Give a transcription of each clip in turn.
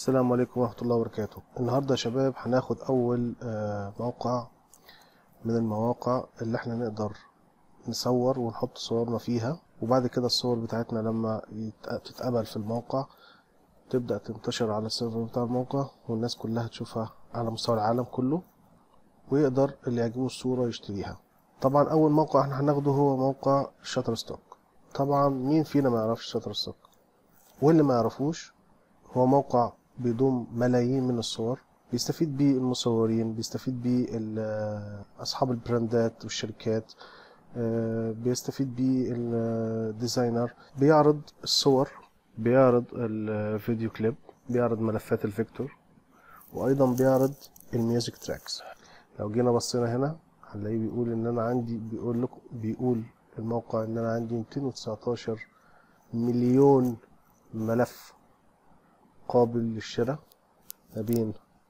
السلام عليكم ورحمة الله وبركاته النهاردة يا شباب هناخد أول آه، موقع من المواقع اللي احنا نقدر نصور ونحط صورنا فيها وبعد كده الصور بتاعتنا لما يت- تتقبل في الموقع تبدأ تنتشر على السيرفر بتاع الموقع والناس كلها تشوفها على مستوى العالم كله ويقدر اللي يعجبه الصورة يشتريها طبعا أول موقع احنا هناخده هو موقع شاتر ستوك طبعا مين فينا ما يعرفش شاتر ستوك واللي ما يعرفوش هو موقع بيضم ملايين من الصور بيستفيد بيه المصورين بيستفيد بيه ال- أصحاب البراندات والشركات آه، بيستفيد بيه الديزاينر بيعرض الصور بيعرض الفيديو كليب بيعرض ملفات الفيكتور وأيضا بيعرض الميوزك تراكس لو جينا بصينا هنا هنلاقيه بيقول إن أنا عندي بيقول لكم بيقول الموقع إن أنا عندي 219 مليون ملف قابل للشراء ما بين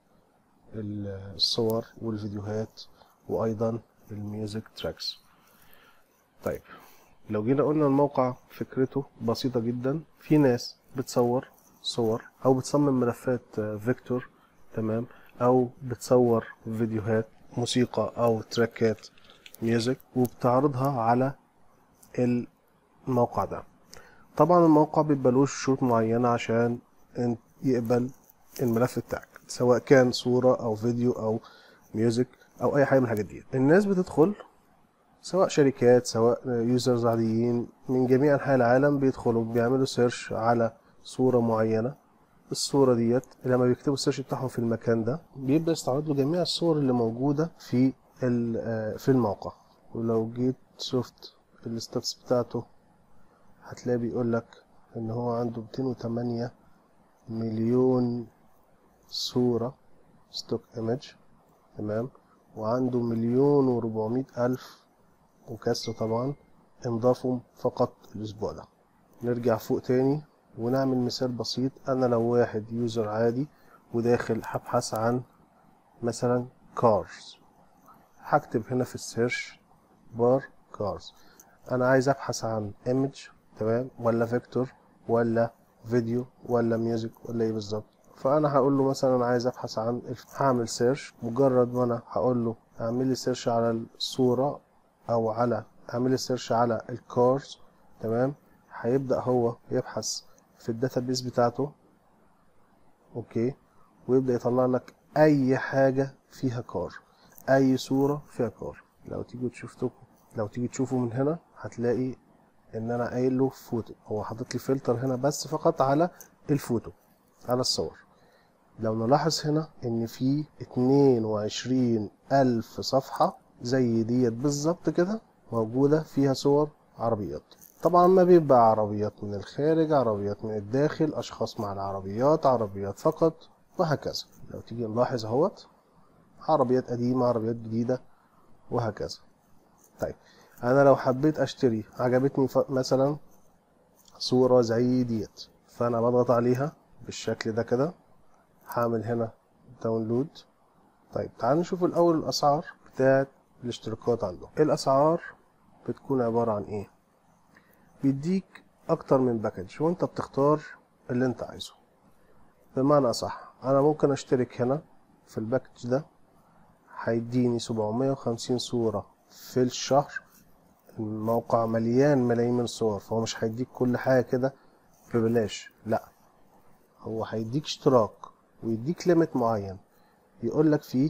ال- الصور والفيديوهات وأيضا الميوزك تراكس طيب لو جينا قلنا الموقع فكرته بسيطة جدا في ناس بتصور صور أو بتصمم ملفات آه، فيكتور تمام أو بتصور فيديوهات موسيقى أو تراكات ميوزك وبتعرضها على الموقع ده طبعا الموقع بيبقى له شروط معينة عشان انت يقبل الملف بتاعك سواء كان صورة أو فيديو أو ميوزك أو أي حاجة من الحاجات دي الناس بتدخل سواء شركات سواء يوزرز عاديين من جميع أنحاء العالم بيدخلوا بيعملوا سيرش على صورة معينة الصورة ديت لما بيكتبوا السيرش بتاعهم في المكان ده بيبدأ يستعرض له جميع الصور اللي موجودة في ال- آه، في الموقع ولو جيت شفت الستاتس بتاعته هتلاقي بيقول لك ان هو عنده 208 مليون صورة ستوك ايمج تمام وعنده مليون وربعمية ألف وكسر طبعا انضافوا فقط الأسبوع ده نرجع فوق تاني ونعمل مثال بسيط أنا لو واحد يوزر عادي وداخل هبحث عن مثلا كارز هكتب هنا في السيرش بار كارز أنا عايز أبحث عن ايمج تمام ولا فيكتور ولا فيديو ولا ميوزك ولا ايه بالظبط فانا هقول له مثلا انا عايز ابحث عن الف- هعمل سيرش مجرد ما انا هقول له اعمل لي سيرش على الصورة او على اعمل لي سيرش على الكارز تمام هيبدأ هو يبحث في الداتابيس بتاعته اوكي ويبدأ يطلع لك اي حاجة فيها كار اي صورة فيها كار لو تيجي تشوفتوا لو تيجي تشوفوا من هنا هتلاقي ان انا قايل له فوتو هو حاطط لي فلتر هنا بس فقط على الفوتو على الصور لو نلاحظ هنا ان في 22 الف صفحة زي ديت بالظبط كده موجودة فيها صور عربيات طبعا ما بيبقى عربيات من الخارج عربيات من الداخل اشخاص مع العربيات عربيات فقط وهكذا لو تيجي نلاحظ اهوت عربيات قديمة عربيات جديدة وهكذا طيب انا لو حبيت اشتري عجبتني ف- مثلا صورة زي ديت فانا بضغط عليها بالشكل ده كده هعمل هنا داونلود طيب تعالوا نشوف الاول الاسعار بتاعت الاشتراكات عنده الاسعار بتكون عبارة عن ايه بيديك اكتر من باكج وانت بتختار اللي انت عايزه بمعنى صح انا ممكن اشترك هنا في الباكج ده هيديني 750 صورة في الشهر الموقع مليان ملايين من الصور فهو مش هيديك كل حاجة كده ببلاش لا هو هيديك اشتراك ويديك ليميت معين يقول لك فيه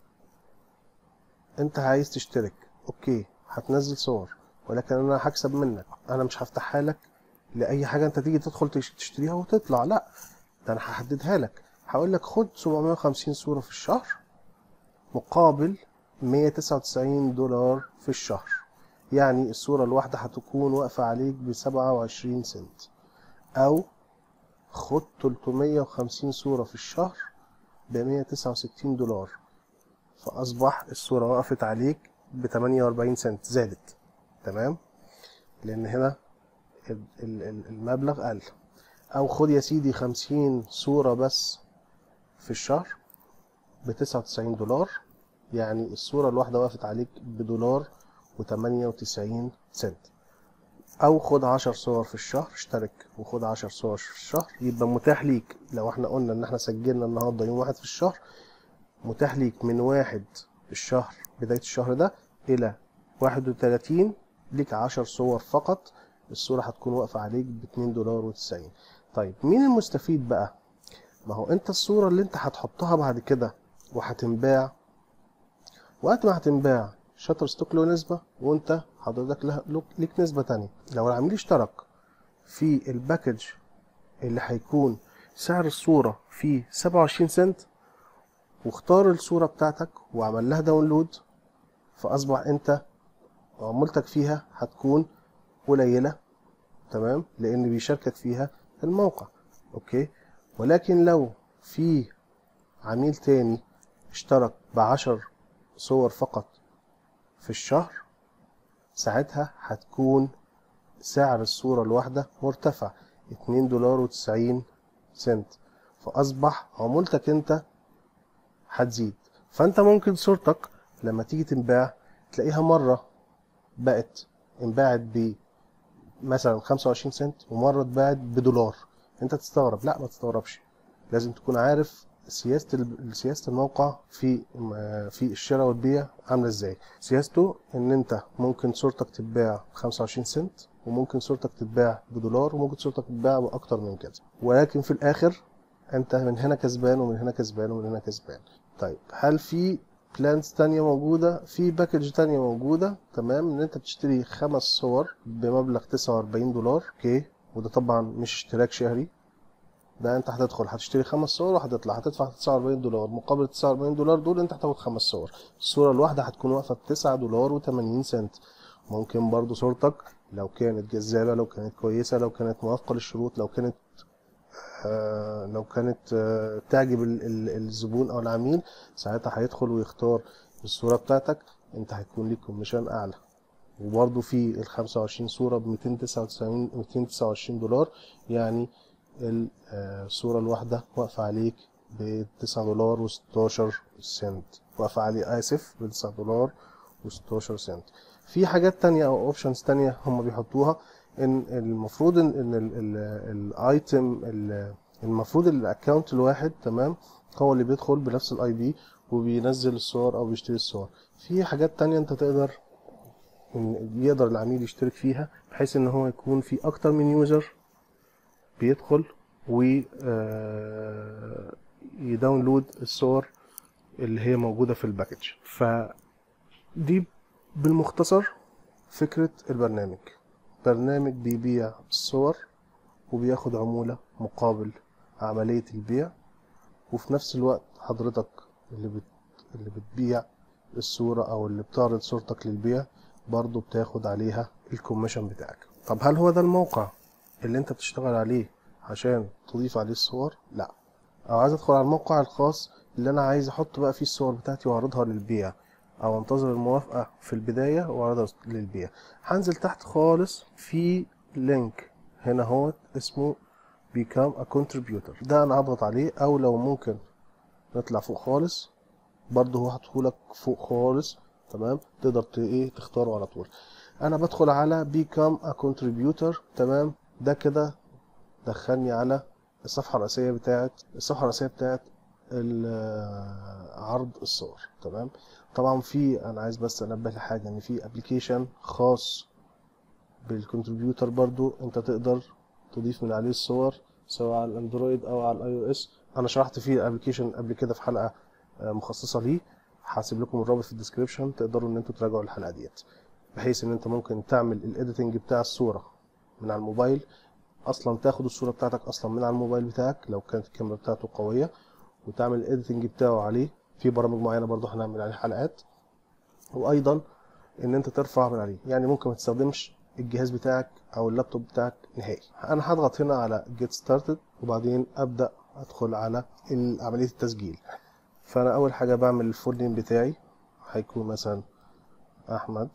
انت عايز تشترك اوكي هتنزل صور ولكن انا هكسب منك انا مش هفتحها لك لاي حاجه انت تيجي تدخل تش- تشتريها وتطلع لا ده انا هحددها لك هقول لك خد 750 صوره في الشهر مقابل 199 دولار في الشهر يعني الصورة الواحدة هتكون واقفة عليك بسبعة وعشرين سنت أو خد 350 صورة في الشهر بمية تسعة وستين دولار فأصبح الصورة وقفت عليك بتمانية وأربعين سنت زادت تمام لأن هنا ال- ال- ال- المبلغ قل أو خد يا سيدي خمسين صورة بس في الشهر بتسعة وتسعين دولار يعني الصورة الواحدة وقفت عليك بدولار وتمانية وتسعين سنت او خد عشر صور في الشهر اشترك وخد عشر صور في الشهر يبقى متاح ليك لو احنا قلنا ان احنا سجلنا النهارده يوم واحد في الشهر متاح ليك من واحد في الشهر بداية الشهر ده الى واحد وتلاتين ليك عشر صور فقط الصورة هتكون واقفة عليك باتنين دولار وتسعين طيب مين المستفيد بقى ما هو انت الصورة اللي انت هتحطها بعد كده وهتنباع وقت ما هتنباع شاتر ستوك له نسبة وانت حضرتك له ليك نسبة تانية لو العميل اشترك في الباكج اللي هيكون سعر الصورة فيه سبعة وعشرين سنت واختار الصورة بتاعتك وعمل لها داونلود فأصبح انت عمولتك فيها هتكون قليلة تمام لأن بيشاركك فيها الموقع أوكي ولكن لو في عميل تاني اشترك بعشر صور فقط في الشهر ساعتها هتكون سعر الصورة الواحدة مرتفع اتنين دولار وتسعين سنت فأصبح عمولتك انت هتزيد فانت ممكن صورتك لما تيجي تنباع تلاقيها مرة بقت انباعت ب مثلا 25 سنت ومرة اتباعت بدولار انت تستغرب لا ما تستغربش لازم تكون عارف سياسة ال- سياسة الموقع في في الشراء والبيع عاملة ازاي سياسته ان انت ممكن صورتك تتباع 25 سنت وممكن صورتك تتباع بدولار وممكن صورتك تتباع باكتر من كده ولكن في الاخر انت من هنا كسبان ومن هنا كسبان ومن هنا كسبان طيب هل في بلانز تانية موجودة في باكج تانية موجودة تمام ان انت تشتري خمس صور بمبلغ 49 دولار اوكي وده طبعا مش اشتراك شهري ده انت هتدخل هتشتري خمس صور وهتطلع هتدفع 49 دولار مقابل 49 دولار دول انت هتاخد خمس صور الصورة الواحدة هتكون واقفة ب 9 دولار و80 سنت ممكن برضو صورتك لو كانت جذابة لو كانت كويسة لو كانت موافقة للشروط لو كانت آه لو كانت آه تعجب ال- ال- الزبون او العميل ساعتها هيدخل ويختار الصورة بتاعتك انت هيكون ليك كوميشن اعلى وبرضو في ال 25 صورة ب 299 229 دولار يعني ال- آه، الصورة الواحدة واقفة عليك ب 9 دولار و16 سنت واقفة علي آسف ب 9 دولار و16 سنت في حاجات تانية أو أوبشنز تانية هم بيحطوها إن المفروض إن إن الأيتم المفروض الأكونت الواحد تمام هو اللي بيدخل بنفس الأي بي وبينزل الصور أو بيشتري الصور في حاجات تانية أنت تقدر إن يقدر العميل يشترك فيها بحيث إن هو يكون في أكتر من يوزر بيدخل و آه، يداونلود الصور اللي هي موجودة في الباكج فدي بالمختصر فكرة البرنامج برنامج بيبيع الصور وبياخد عمولة مقابل عملية البيع وفي نفس الوقت حضرتك اللي بت... اللي بتبيع الصورة أو اللي بتعرض صورتك للبيع برضو بتاخد عليها الكوميشن بتاعك طب هل هو ده الموقع اللي انت بتشتغل عليه عشان تضيف عليه الصور لا او عايز ادخل على الموقع الخاص اللي انا عايز احط بقى فيه الصور بتاعتي واعرضها للبيع او انتظر الموافقة في البداية واعرضها للبيع هنزل تحت خالص في لينك هنا هو اسمه become a contributor ده انا هضغط عليه او لو ممكن نطلع فوق خالص برضه هو هتقولك فوق خالص تمام تقدر ت- ايه تختاره على طول انا بدخل على become a contributor تمام ده كده دخلني على الصفحة الرئيسية بتاعت الصفحة الرئيسية بتاعت ال- عرض الصور تمام طبعا في انا عايز بس انبه لحاجة ان في ابلكيشن خاص بالكونتريبيوتر برضو انت تقدر تضيف من عليه الصور سواء على الاندرويد او على الاي او اس انا شرحت فيه الابلكيشن قبل كده في حلقة آه، مخصصة ليه هسيب لكم الرابط في الديسكريبشن تقدروا ان انتوا تراجعوا الحلقة ديت بحيث ان انت ممكن تعمل الايديتنج بتاع الصورة من على الموبايل اصلا تاخد الصورة بتاعتك اصلا من على الموبايل بتاعك لو كانت الكاميرا بتاعته قوية وتعمل الايديتنج بتاعه عليه في برامج معينة برضو هنعمل عليه حلقات وايضا ان انت ترفع من عليه يعني ممكن ما تستخدمش الجهاز بتاعك او اللابتوب بتاعك نهائي انا هضغط هنا على get started وبعدين ابدا ادخل على ال- عمليه التسجيل فانا اول حاجه بعمل الفول نيم بتاعي هيكون مثلا احمد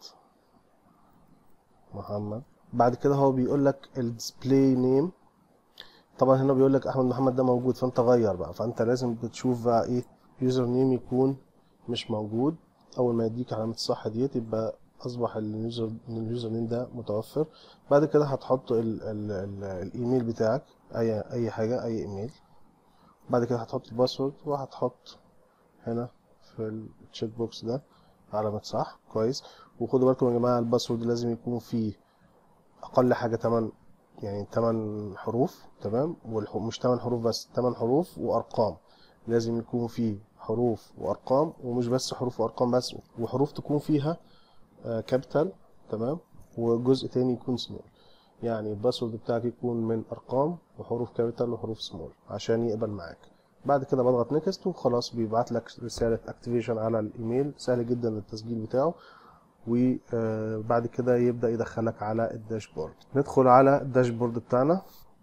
محمد بعد كده هو بيقول لك الديسبلاي نيم طبعا هنا بيقول لك احمد محمد ده موجود فانت غير بقى فانت لازم بتشوف بقى ايه يوزر نيم يكون مش موجود اول ما يديك علامه الصح ديت يبقى اصبح اليوزر اليوزر نيم ده متوفر بعد كده هتحط ال ال ال الايميل بتاعك اي اي حاجه اي ايميل بعد كده هتحط الباسورد وهتحط هنا في التشيك بوكس ده علامة صح كويس وخدوا بالكم يا جماعة الباسورد لازم يكون فيه أقل حاجة تمن يعني تمن حروف تمام ومش تمن حروف بس تمن حروف وأرقام لازم يكون فيه حروف وأرقام ومش بس حروف وأرقام بس وحروف تكون فيها كابيتال تمام وجزء تاني يكون سمول يعني الباسورد بتاعك يكون من أرقام وحروف كابيتال وحروف سمول عشان يقبل معاك بعد كده بضغط نيكست وخلاص بيبعت لك رسالة اكتيفيشن على الايميل سهل جدا التسجيل بتاعه وبعد كده يبدأ يدخلك على الداشبورد ندخل على الداشبورد بتاعنا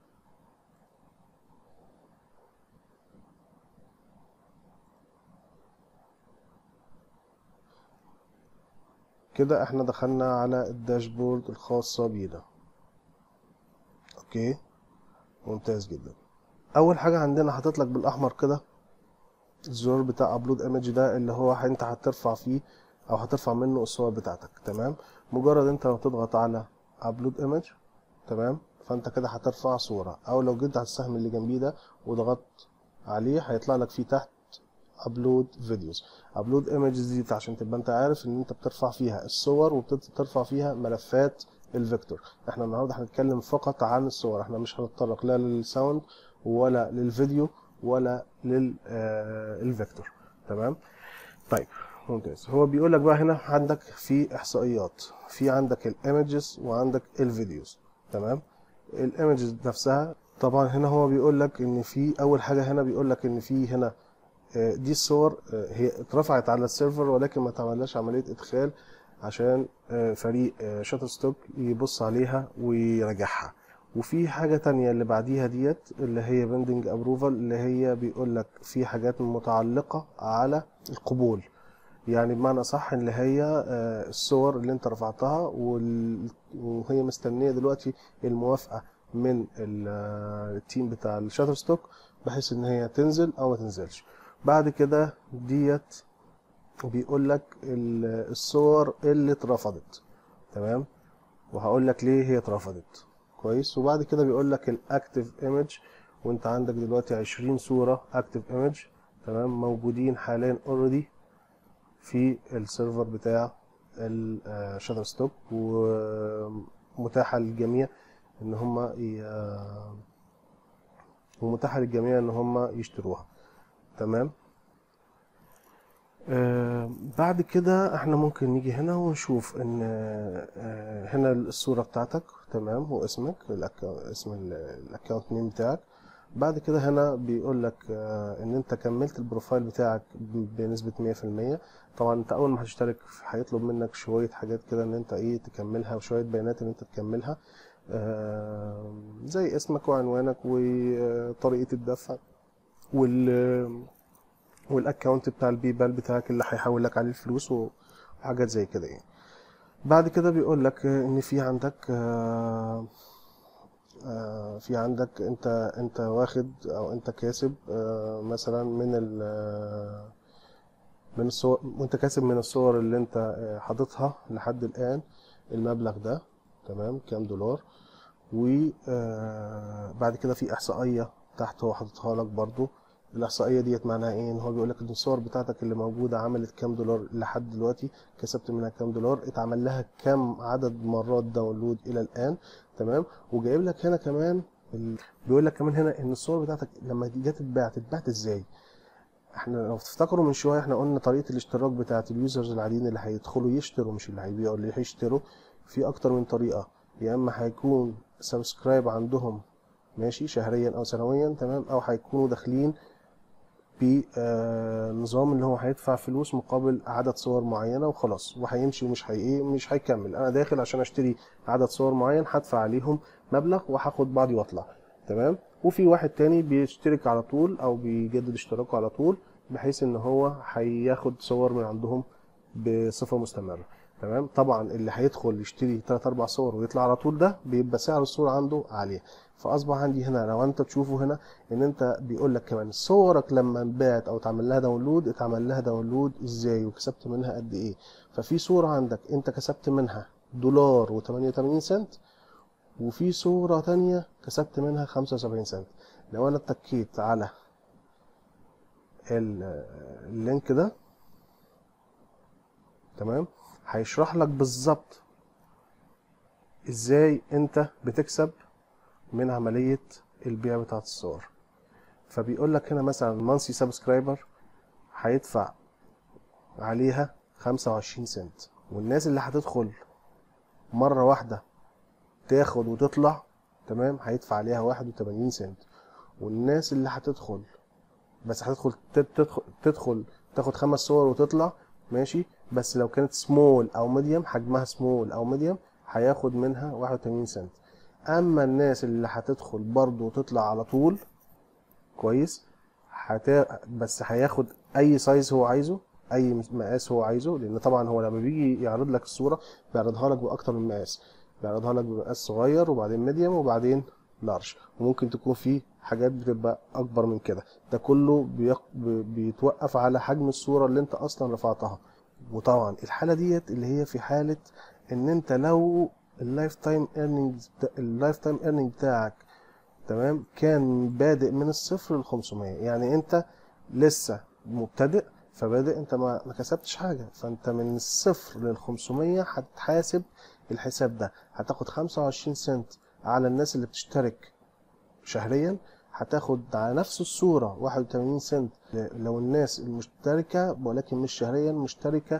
كده احنا دخلنا على الداشبورد الخاصة بينا اوكي ممتاز جدا اول حاجه عندنا حاطط لك بالاحمر كده الزرار بتاع ابلود ايمج ده اللي هو انت هترفع فيه او هترفع منه الصور بتاعتك تمام مجرد انت لو تضغط على ابلود ايمج تمام فانت كده هترفع صوره او لو جيت على السهم اللي جنبيه ده وضغطت عليه هيطلع لك فيه تحت ابلود فيديوز ابلود ايمجز دي عشان تبقى انت عارف ان انت بترفع فيها الصور وبترفع فيها ملفات الفيكتور احنا النهارده هنتكلم فقط عن الصور احنا مش هنتطرق لا للساوند ولا للفيديو ولا للفيكتور تمام طيب ممتاز هو بيقول لك بقى هنا عندك في احصائيات في عندك الايمجز وعندك الفيديوز تمام الايمجز نفسها طبعا هنا هو بيقول لك ان في اول حاجه هنا بيقول لك ان في هنا دي الصور هي اترفعت على السيرفر ولكن ما تعملهاش عمليه ادخال عشان فريق شاتر ستوك يبص عليها ويراجعها وفي حاجة تانية اللي بعديها ديت اللي هي بندنج ابروفال اللي هي بيقول لك في حاجات متعلقة على القبول يعني بمعنى صح اللي هي الصور اللي انت رفعتها وهي مستنية دلوقتي الموافقة من التيم بتاع الشاتر ستوك بحيث ان هي تنزل او ما تنزلش بعد كده ديت بيقول لك الصور اللي اترفضت تمام وهقول لك ليه هي اترفضت كويس وبعد كده بيقول لك الاكتيف ايمج وانت عندك دلوقتي 20 صوره اكتيف ايمج تمام موجودين حاليا اوريدي في السيرفر بتاع الشاتر ستوك ومتاحه للجميع ان هم ومتاحه للجميع ان هم يشتروها تمام آه بعد كده احنا ممكن نيجي هنا ونشوف ان آه هنا الصورة بتاعتك تمام واسمك اسم الاكونت نيم بتاعك بعد كده هنا بيقول لك آه ان انت كملت البروفايل بتاعك بنسبة 100% طبعا انت اول ما هتشترك هيطلب منك شوية حاجات كده ان انت ايه تكملها وشوية بيانات ان انت تكملها زي اسمك وعنوانك وطريقة الدفع وال والاكونت بتاع البيبال بتاعك اللي هيحول لك عليه الفلوس وحاجات زي كده يعني بعد كده بيقول لك ان في عندك في عندك انت انت واخد او انت كاسب مثلا من ال من الصور وانت كاسب من الصور اللي انت حاططها لحد الان المبلغ ده تمام كام دولار وبعد كده في احصائيه تحت هو حاططها لك برضو الاحصائيه ديت معناها ايه ان هو بيقول لك ان الصور بتاعتك اللي موجوده عملت كام دولار لحد دلوقتي كسبت منها كام دولار اتعمل لها كام عدد مرات داونلود الى الان تمام وجايب لك هنا كمان ال... بيقول لك كمان هنا ان الصور بتاعتك لما جت تتباع تتباع ازاي احنا لو تفتكروا من شويه احنا قلنا طريقه الاشتراك بتاعت اليوزرز العاديين اللي هيدخلوا يشتروا مش اللي هيبيعوا اللي هيشتروا في اكتر من طريقه يا اما هيكون سبسكرايب عندهم ماشي شهريا او سنويا تمام او هيكونوا داخلين بنظام اللي هو هيدفع فلوس مقابل عدد صور معينه وخلاص وهيمشي ومش هي ايه مش هيكمل انا داخل عشان اشتري عدد صور معين هدفع عليهم مبلغ وهاخد بعضي واطلع تمام وفي واحد تاني بيشترك على طول او بيجدد اشتراكه على طول بحيث ان هو هياخد صور من عندهم بصفه مستمره تمام طبعا اللي هيدخل يشتري 3 4 صور ويطلع على طول ده بيبقى سعر الصوره عنده عاليه فاصبح عندي هنا لو انت تشوفه هنا ان انت بيقول لك كمان صورك لما انباعت او اتعمل لها داونلود اتعمل لها داونلود ازاي وكسبت منها قد ايه ففي صورة عندك انت كسبت منها دولار و88 سنت وفي صورة تانية كسبت منها 75 سنت لو انا اتكيت على ال- اللينك ده تمام هيشرح لك بالظبط ازاي انت بتكسب من عملية البيع بتاعت الصور فبيقول لك هنا مثلا مانسي سبسكرايبر هيدفع عليها 25 سنت والناس اللي هتدخل مرة واحدة تاخد وتطلع تمام هيدفع عليها 81 سنت والناس اللي هتدخل بس هتدخل تد- تدخل تدخل تاخد خمس صور وتطلع ماشي بس لو كانت سمول او ميديوم حجمها سمول او ميديوم هياخد منها 81 سنت اما الناس اللي هتدخل برضو وتطلع على طول كويس هتا... بس هياخد اي سايز هو عايزه اي مقاس هو عايزه لان طبعا هو لما بيجي يعرض لك الصوره بيعرضها لك باكتر من مقاس بيعرضها لك بمقاس صغير وبعدين ميديوم وبعدين لارج وممكن تكون فيه حاجات بتبقى اكبر من كده ده كله بيق... بي- بيتوقف على حجم الصوره اللي انت اصلا رفعتها وطبعا الحاله ديت اللي هي في حاله ان انت لو اللايف تايم ايرنينج اللايف تايم ايرنينج بتاعك تمام كان بادئ من الصفر ل 500 يعني انت لسه مبتدئ فبادئ انت ما ما كسبتش حاجه فانت من الصفر لل 500 هتتحاسب الحساب ده هتاخد 25 سنت على الناس اللي بتشترك شهريا هتاخد على نفس الصورة 81 سنت لو الناس المشتركة ولكن مش شهريا مشتركة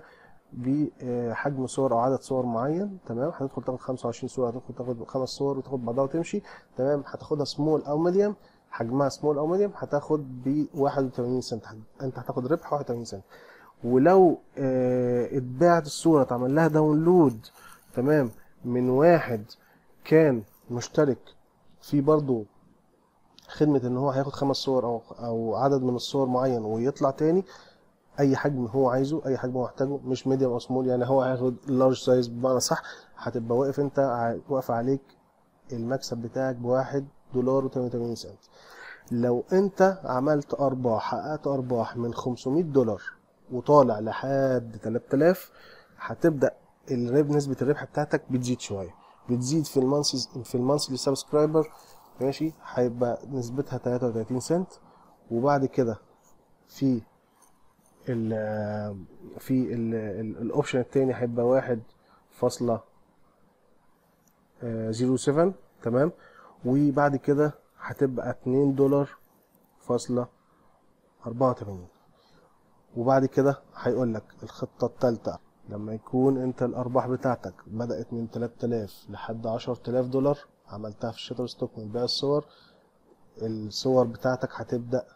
بحجم صور او عدد صور معين تمام هتدخل تاخد 25 صورة هتدخل تاخد خمس صور وتاخد بعضها وتمشي تمام هتاخدها سمول او ميديوم حجمها سمول او ميديوم هتاخد ب 81 سنت انت هتاخد ربح 81 سنت ولو آه، اتباعت الصورة اتعمل لها داونلود تمام من واحد كان مشترك في برضو خدمة ان هو هياخد خمس صور او او عدد من الصور معين ويطلع تاني اي حجم هو عايزه اي حجم هو محتاجه مش ميديوم او سمول يعني هو هياخد لارج سايز بمعنى صح هتبقى واقف انت ع- واقف عليك المكسب بتاعك بواحد دولار و88 سنت لو انت عملت ارباح حققت ارباح من 500 دولار وطالع لحد 3000 هتبدا الرب نسبه الربح بتاعتك بتزيد شويه بتزيد في المانسي في المانسلي سبسكرايبر ماشي هيبقى نسبتها 33 سنت وبعد كده في ال في الاوبشن التاني هيبقى واحد فاصلة زيرو سفن تمام وبعد كده هتبقى اتنين دولار فاصلة أربعة وتمانين وبعد كده هيقول لك الخطة التالتة لما يكون انت الأرباح بتاعتك بدأت من 3000 لحد 10000 دولار عملتها في الشتر ستوك من بيع الصور الصور بتاعتك هتبدأ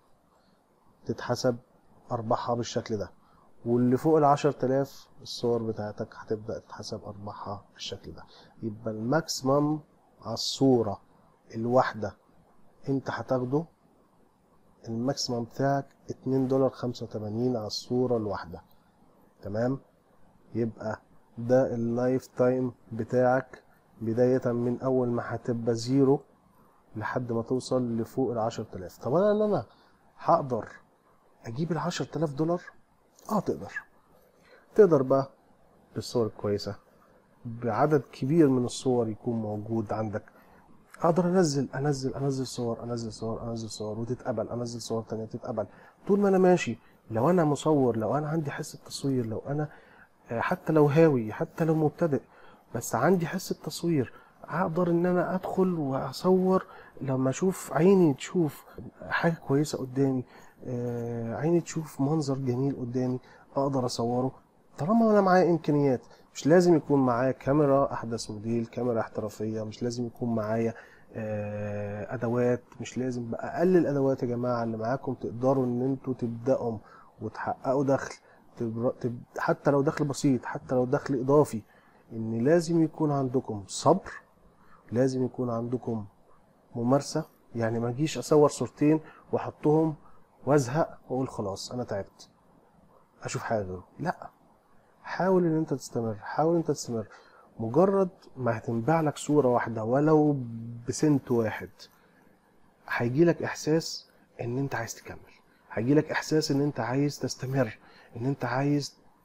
تتحسب أرباحها بالشكل ده واللي فوق العشر تلاف الصور بتاعتك هتبدأ تتحسب أرباحها بالشكل ده يبقى الماكسيمم على الصورة الواحدة انت هتاخده الماكسيمم بتاعك اتنين دولار خمسة وتمانين على الصورة الواحدة تمام يبقى ده اللايف تايم بتاعك بداية من أول ما هتبقى زيرو لحد ما توصل لفوق العشر تلاف طب أنا إن أنا هقدر أجيب العشر تلاف دولار اه تقدر تقدر بقى بالصور الكويسة بعدد كبير من الصور يكون موجود عندك اقدر انزل انزل انزل صور انزل صور انزل صور وتتقبل انزل صور تانية تتقبل طول ما انا ماشي لو انا مصور لو انا عندي حس التصوير لو انا آه، حتى لو هاوي حتى لو مبتدئ بس عندي حس التصوير اقدر ان انا ادخل واصور لما اشوف عيني تشوف حاجة كويسة قدامي آه، عيني تشوف منظر جميل قدامي اقدر اصوره طالما انا معايا امكانيات مش لازم يكون معايا كاميرا احدث موديل كاميرا احترافيه مش لازم يكون معايا آه، ادوات مش لازم باقل الادوات يا جماعه اللي معاكم تقدروا ان انتوا تبداوا وتحققوا دخل تبر- تب- حتى لو دخل بسيط حتى لو دخل اضافي ان لازم يكون عندكم صبر لازم يكون عندكم ممارسه يعني ما اجيش اصور صورتين واحطهم وازهق واقول خلاص انا تعبت اشوف حاجه غيره لا حاول ان انت تستمر حاول ان انت تستمر مجرد ما هتنباع لك صورة واحدة ولو بسنت واحد هيجي لك احساس ان انت عايز تكمل هيجي لك احساس ان انت عايز تستمر ان انت عايز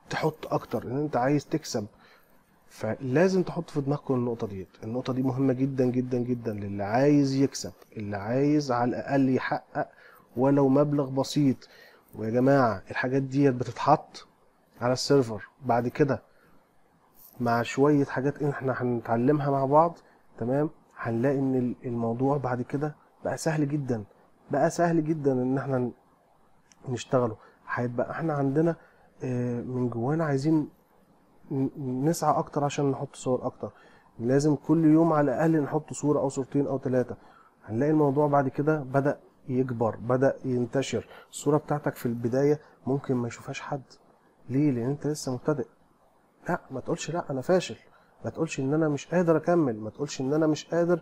تحط اكتر ان انت عايز تكسب فلازم تحط في دماغكم النقطة ديت النقطة دي مهمة جدا جدا جدا للي عايز يكسب اللي عايز على الأقل يحقق ولو مبلغ بسيط ويا جماعة الحاجات ديت بتتحط على السيرفر بعد كده مع شوية حاجات احنا هنتعلمها مع بعض تمام هنلاقي ان الموضوع بعد كده بقى سهل جدا بقى سهل جدا ان احنا نشتغله هيبقى احنا عندنا آه، من جوانا عايزين نسعى اكتر عشان نحط صور اكتر لازم كل يوم على الاقل نحط صورة او صورتين او ثلاثة هنلاقي الموضوع بعد كده بدأ يكبر بدأ ينتشر الصورة بتاعتك في البداية ممكن ما يشوفهاش حد ليه لان انت لسه مبتدئ لا ما تقولش لا انا فاشل ما تقولش ان انا مش قادر اكمل ما تقولش ان انا مش قادر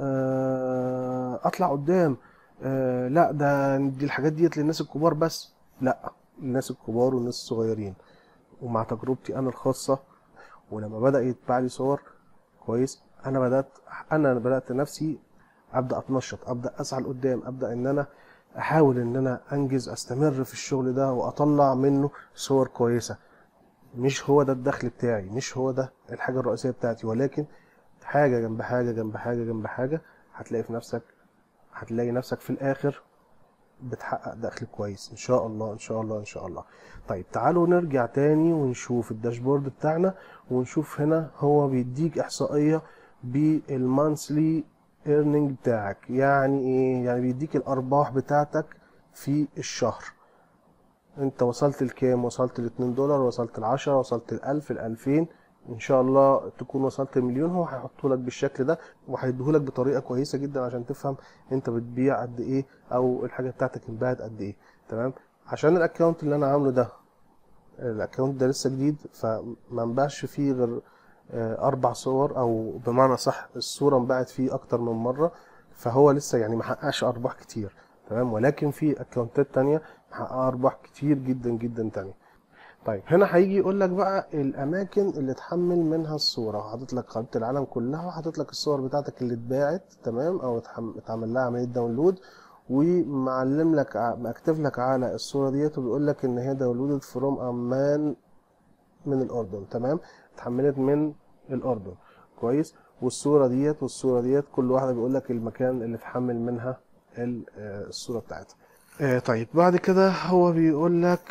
آه، اطلع قدام آه، لا ده دي الحاجات ديت للناس الكبار بس لا الناس الكبار والناس الصغيرين ومع تجربتي انا الخاصه ولما بدا يتباع لي صور كويس انا بدات انا بدات نفسي ابدا اتنشط ابدا اسعى لقدام ابدا ان انا احاول ان انا انجز استمر في الشغل ده واطلع منه صور كويسه مش هو ده الدخل بتاعي مش هو ده الحاجه الرئيسيه بتاعتي ولكن حاجه جنب حاجه جنب حاجه جنب حاجه هتلاقي في نفسك هتلاقي نفسك في الاخر بتحقق دخل كويس ان شاء الله ان شاء الله ان شاء الله طيب تعالوا نرجع تاني ونشوف الداشبورد بتاعنا ونشوف هنا هو بيديك احصائيه بالمانثلي ايرنينج بتاعك يعني ايه يعني بيديك الارباح بتاعتك في الشهر انت وصلت لكام وصلت ل 2 دولار وصلت ل 10 وصلت ل 1000 ل 2000 ان شاء الله تكون وصلت المليون هو هيحطه لك بالشكل ده وهيديه لك بطريقه كويسه جدا عشان تفهم انت بتبيع قد ايه او الحاجه بتاعتك انباعت قد ايه تمام عشان الاكونت اللي انا عامله ده الاكونت ده لسه جديد فما انباعش فيه غير آه، اربع صور او بمعنى صح الصوره انباعت فيه اكتر من مره فهو لسه يعني ما حققش ارباح كتير تمام ولكن في اكونتات تانية محققه ارباح كتير جدا جدا تانية طيب هنا هيجي يقول لك بقى الاماكن اللي تحمل منها الصوره حاطط لك خريطه العالم كلها وحاطط لك الصور بتاعتك اللي اتباعت تمام او اتعمل لها عمليه داونلود ومعلم لك مكتب لك على الصوره ديت وبيقول لك ان هي داونلودد فروم امان من الاردن تمام اتحملت من الاردن كويس والصوره ديت والصوره ديت كل واحده بيقول لك المكان اللي اتحمل منها الصوره بتاعتها آه، طيب بعد كده هو بيقول لك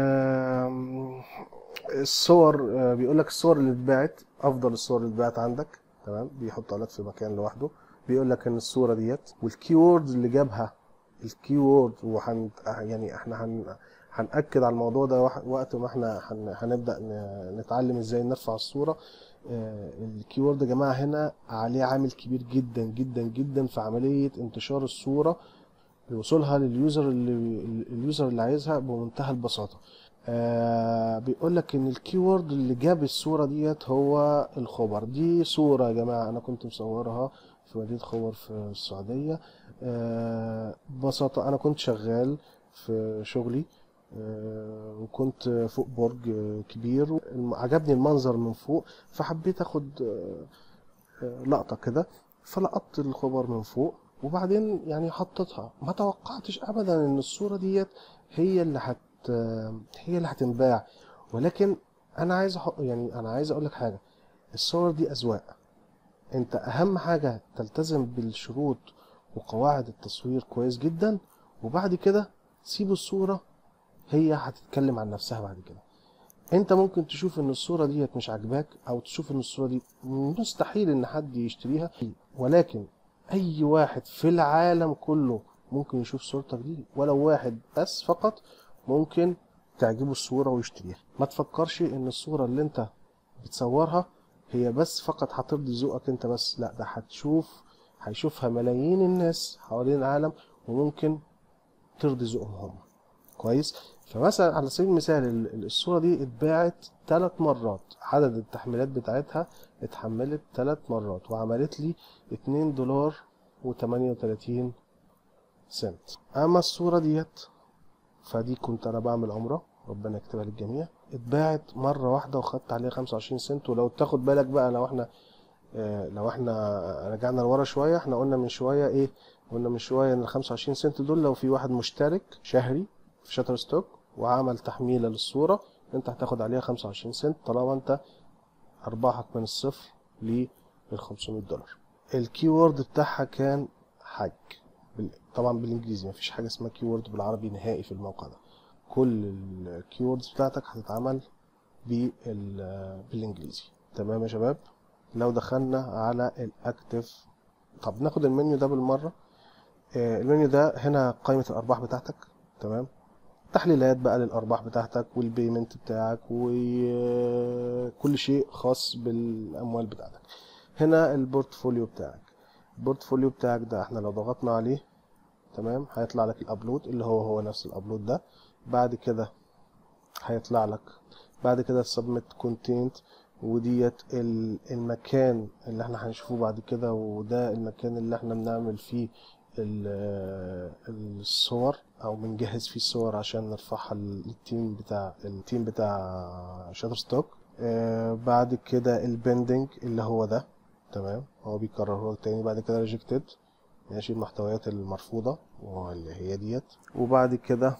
الصور آه، بيقول لك الصور اللي اتباعت افضل الصور اللي اتباعت عندك تمام بيحطها لك في مكان لوحده بيقول لك ان الصوره ديت والكي ووردز اللي جابها الكي وورد وحن يعني احنا هن هنأكد على الموضوع ده وقت ما احنا هنبدأ نتعلم ازاي نرفع الصورة آه، الكي وورد يا جماعة هنا عليه عامل كبير جدا جدا جدا في عملية انتشار الصورة لوصولها لليوزر اللي اليوزر اللي عايزها بمنتهى البساطه آه بيقول لك ان الكيورد اللي جاب الصوره ديت هو الخبر دي صوره يا جماعه انا كنت مصورها في مدينه خبر في السعوديه آه ببساطه انا كنت شغال في شغلي آه وكنت فوق برج كبير عجبني المنظر من فوق فحبيت اخد آه، آه، لقطه كده فلقطت الخبر من فوق وبعدين يعني حطيتها ما توقعتش ابدا ان الصوره ديت هي اللي هت هي اللي هتنباع ولكن انا عايز أح... يعني انا عايز اقول لك حاجه الصور دي اذواق انت اهم حاجه تلتزم بالشروط وقواعد التصوير كويس جدا وبعد كده سيب الصوره هي هتتكلم عن نفسها بعد كده انت ممكن تشوف ان الصوره ديت مش عاجباك او تشوف ان الصوره دي مستحيل ان حد يشتريها ولكن اي واحد في العالم كله ممكن يشوف صورتك دي ولو واحد بس فقط ممكن تعجبه الصورة ويشتريها ما تفكرش ان الصورة اللي انت بتصورها هي بس فقط هترضي ذوقك انت بس لا ده هتشوف هيشوفها ملايين الناس حوالين العالم وممكن ترضي ذوقهم هم كويس فمثلا على سبيل المثال الصورة دي اتباعت ثلاث مرات عدد التحميلات بتاعتها اتحملت ثلاث مرات وعملت لي اتنين دولار وتمانية وتلاتين سنت اما الصورة ديت فدي كنت انا بعمل عمرة ربنا يكتبها للجميع اتباعت مرة واحدة وخدت عليها خمسة وعشرين سنت ولو تاخد بالك بقى لو احنا اه لو احنا رجعنا لورا شوية احنا قلنا من شوية ايه قلنا من شوية ان الخمسة وعشرين سنت دول لو في واحد مشترك شهري في شاتر ستوك وعمل تحميلة للصورة انت هتاخد عليها 25 سنت طالما انت ارباحك من الصفر لل 500 دولار الكيورد بتاعها كان حج بال- طبعا بالانجليزي مفيش حاجه اسمها كيورد بالعربي نهائي في الموقع ده كل الكيوردز بتاعتك هتتعمل بال- بالانجليزي تمام يا شباب لو دخلنا على الاكتف طب ناخد المنيو ده بالمره آه، المنيو ده هنا قائمه الارباح بتاعتك تمام تحليلات بقى للارباح بتاعتك والبيمنت بتاعك وكل شيء خاص بالاموال بتاعتك هنا البورتفوليو بتاعك البورتفوليو بتاعك ده احنا لو ضغطنا عليه تمام هيطلع لك الابلود اللي هو هو نفس الابلود ده بعد كده هيطلع لك بعد كده السبميت كونتنت وديت ال- المكان اللي احنا هنشوفه بعد كده وده المكان اللي احنا بنعمل فيه ال- الصور او بنجهز فيه الصور عشان نرفعها للتيم بتاع التيم بتاع شاتر ستوك آه بعد كده البندنج اللي هو ده تمام هو بيكرره لك تاني بعد كده ريجكتد ماشي المحتويات المرفوضة واللي هي ديت وبعد كده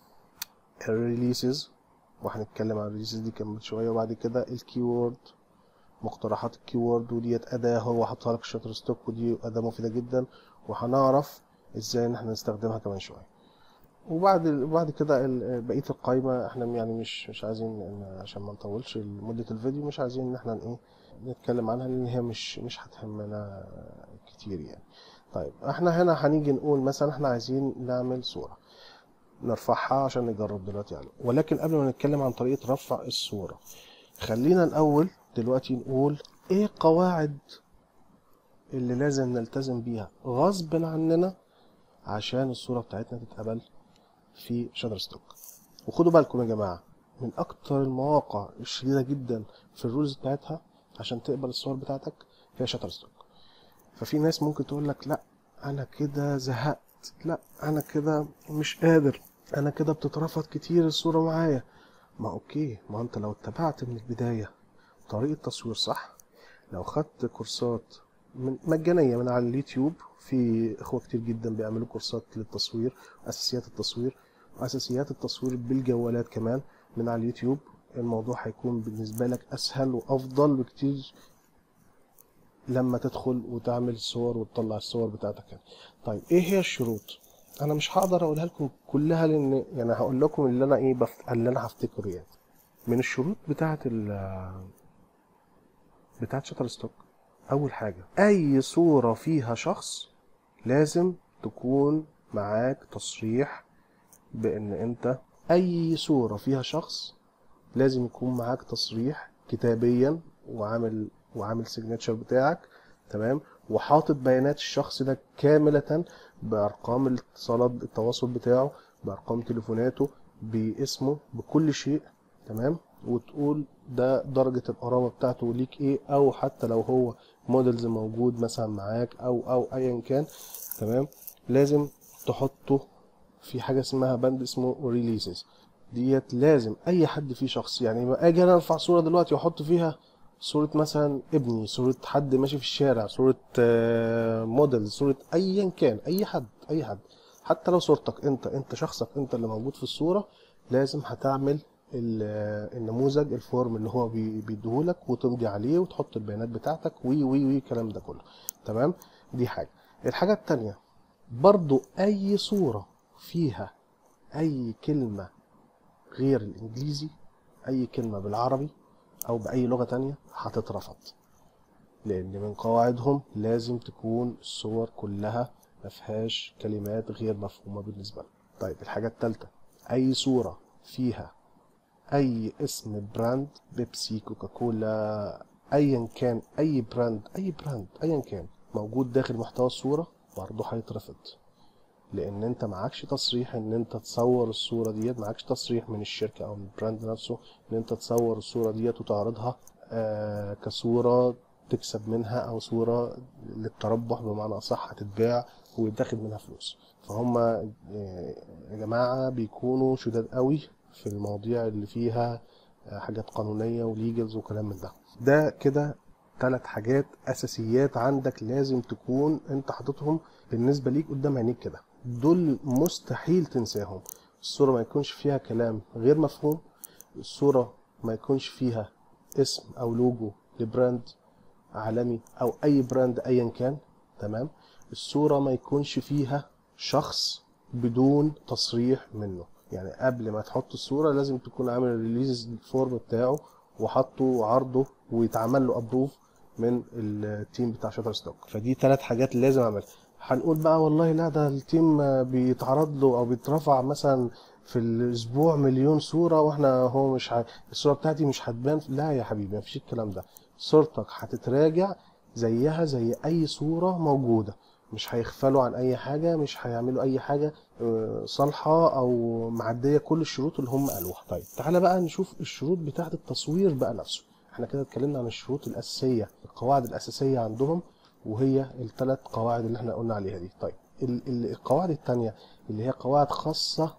الريليسز وهنتكلم عن الريليسز دي كمان شوية وبعد كده الكيورد مقترحات الكيورد وديت أداة هو حاطها لك شاتر ستوك ودي أداة مفيدة جدا وهنعرف ازاي ان احنا نستخدمها كمان شوية وبعد وبعد كده ال- بقية القايمة احنا يعني مش مش عايزين إن- عشان ما نطولش مدة الفيديو مش عايزين ان احنا ايه نتكلم عنها لان هي مش مش هتهمنا كتير يعني طيب احنا هنا هنيجي نقول مثلا احنا عايزين نعمل صورة نرفعها عشان نجرب دلوقتي عليه ولكن قبل ما نتكلم عن طريقة رفع الصورة خلينا الأول دلوقتي نقول ايه قواعد اللي لازم نلتزم بيها غصب عننا عشان الصورة بتاعتنا تتقبل في شاتر ستوك وخدوا بالكم يا جماعة من أكتر المواقع الشديدة جدا في الرولز بتاعتها عشان تقبل الصور بتاعتك هي شاتر ستوك ففي ناس ممكن تقول لك لا أنا كده زهقت لا أنا كده مش قادر أنا كده بتترفض كتير الصورة معايا ما أوكي ما أنت لو اتبعت من البداية طريقة تصوير صح لو خدت كورسات من مجانية من على اليوتيوب في اخوة كتير جدا بيعملوا كورسات للتصوير اساسيات التصوير واساسيات التصوير بالجوالات كمان من على اليوتيوب الموضوع هيكون بالنسبة لك اسهل وافضل بكتير لما تدخل وتعمل صور وتطلع الصور بتاعتك يعني. طيب ايه هي الشروط انا مش هقدر اقولها لكم كلها لان يعني هقول لكم اللي انا ايه بفت... اللي انا هفتكره يعني من الشروط بتاعت ال بتاعت شاتر ستوك اول حاجه اي صوره فيها شخص لازم تكون معاك تصريح بان انت اي صوره فيها شخص لازم يكون معاك تصريح كتابيا وعامل وعامل سيجنتشر بتاعك تمام وحاطط بيانات الشخص ده كاملة بأرقام الاتصالات التواصل بتاعه بأرقام تليفوناته باسمه بكل شيء تمام وتقول ده درجة القرابة بتاعته ليك ايه او حتى لو هو موديلز موجود مثلا معاك او او ايا كان تمام لازم تحطه في حاجة اسمها بند اسمه ريليسز ديت لازم اي حد فيه شخص يعني ما اجي انا ارفع صورة دلوقتي واحط فيها صورة مثلا ابني صورة حد ماشي في الشارع صورة آه، موديل صورة ايا كان اي حد اي حد حتى لو صورتك انت انت شخصك انت اللي موجود في الصورة لازم هتعمل ال- النموذج الفورم اللي هو بي- بيديهولك وتمضي عليه وتحط البيانات بتاعتك وي وي وي الكلام ده كله تمام دي حاجة الحاجة التانية برضو اي صورة فيها اي كلمة غير الانجليزي اي كلمة بالعربي او باي لغة تانية هتترفض لان من قواعدهم لازم تكون الصور كلها مفيهاش كلمات غير مفهومة بالنسبة لهم طيب الحاجة التالتة اي صورة فيها اي اسم براند بيبسي كوكاكولا ايا كان اي براند اي براند ايا كان موجود داخل محتوى الصورة برضه هيترفض لان انت معكش تصريح ان انت تصور الصورة ديت معكش تصريح من الشركة او من البراند نفسه ان انت تصور الصورة ديت وتعرضها آه كصورة تكسب منها او صورة للتربح بمعنى اصح هتتباع ويتاخد منها فلوس فهم آه، يا جماعة بيكونوا شداد قوي في المواضيع اللي فيها آه، حاجات قانونية وليجلز وكلام من ده ده كده ثلاث حاجات اساسيات عندك لازم تكون انت حاططهم بالنسبه ليك قدام عينيك كده دول مستحيل تنساهم الصوره ما يكونش فيها كلام غير مفهوم الصورة ما يكونش فيها اسم او لوجو لبراند عالمي او اي براند ايا كان تمام الصورة ما يكونش فيها شخص بدون تصريح منه يعني قبل ما تحط الصورة لازم تكون عامل الريليز فورم بتاعه وحطه وعرضه ويتعمل له ابروف من التيم بتاع شاتر ستوك فدي ثلاث حاجات لازم اعملها هنقول بقى والله لا ده التيم بيتعرض له او بيترفع مثلا في الاسبوع مليون صوره واحنا هو مش ع... الصوره بتاعتي مش هتبان لا يا حبيبي مفيش الكلام ده صورتك هتتراجع زيها زي اي صوره موجوده مش هيغفلوا عن اي حاجه مش هيعملوا اي حاجه آه، صالحه او معديه كل الشروط اللي هم قالوها طيب تعالى بقى نشوف الشروط بتاعه التصوير بقى نفسه احنا كده اتكلمنا عن الشروط الاساسيه القواعد الاساسيه عندهم وهي الثلاث قواعد اللي احنا قلنا عليها دي طيب ال- ال- القواعد التانية اللي هي قواعد خاصة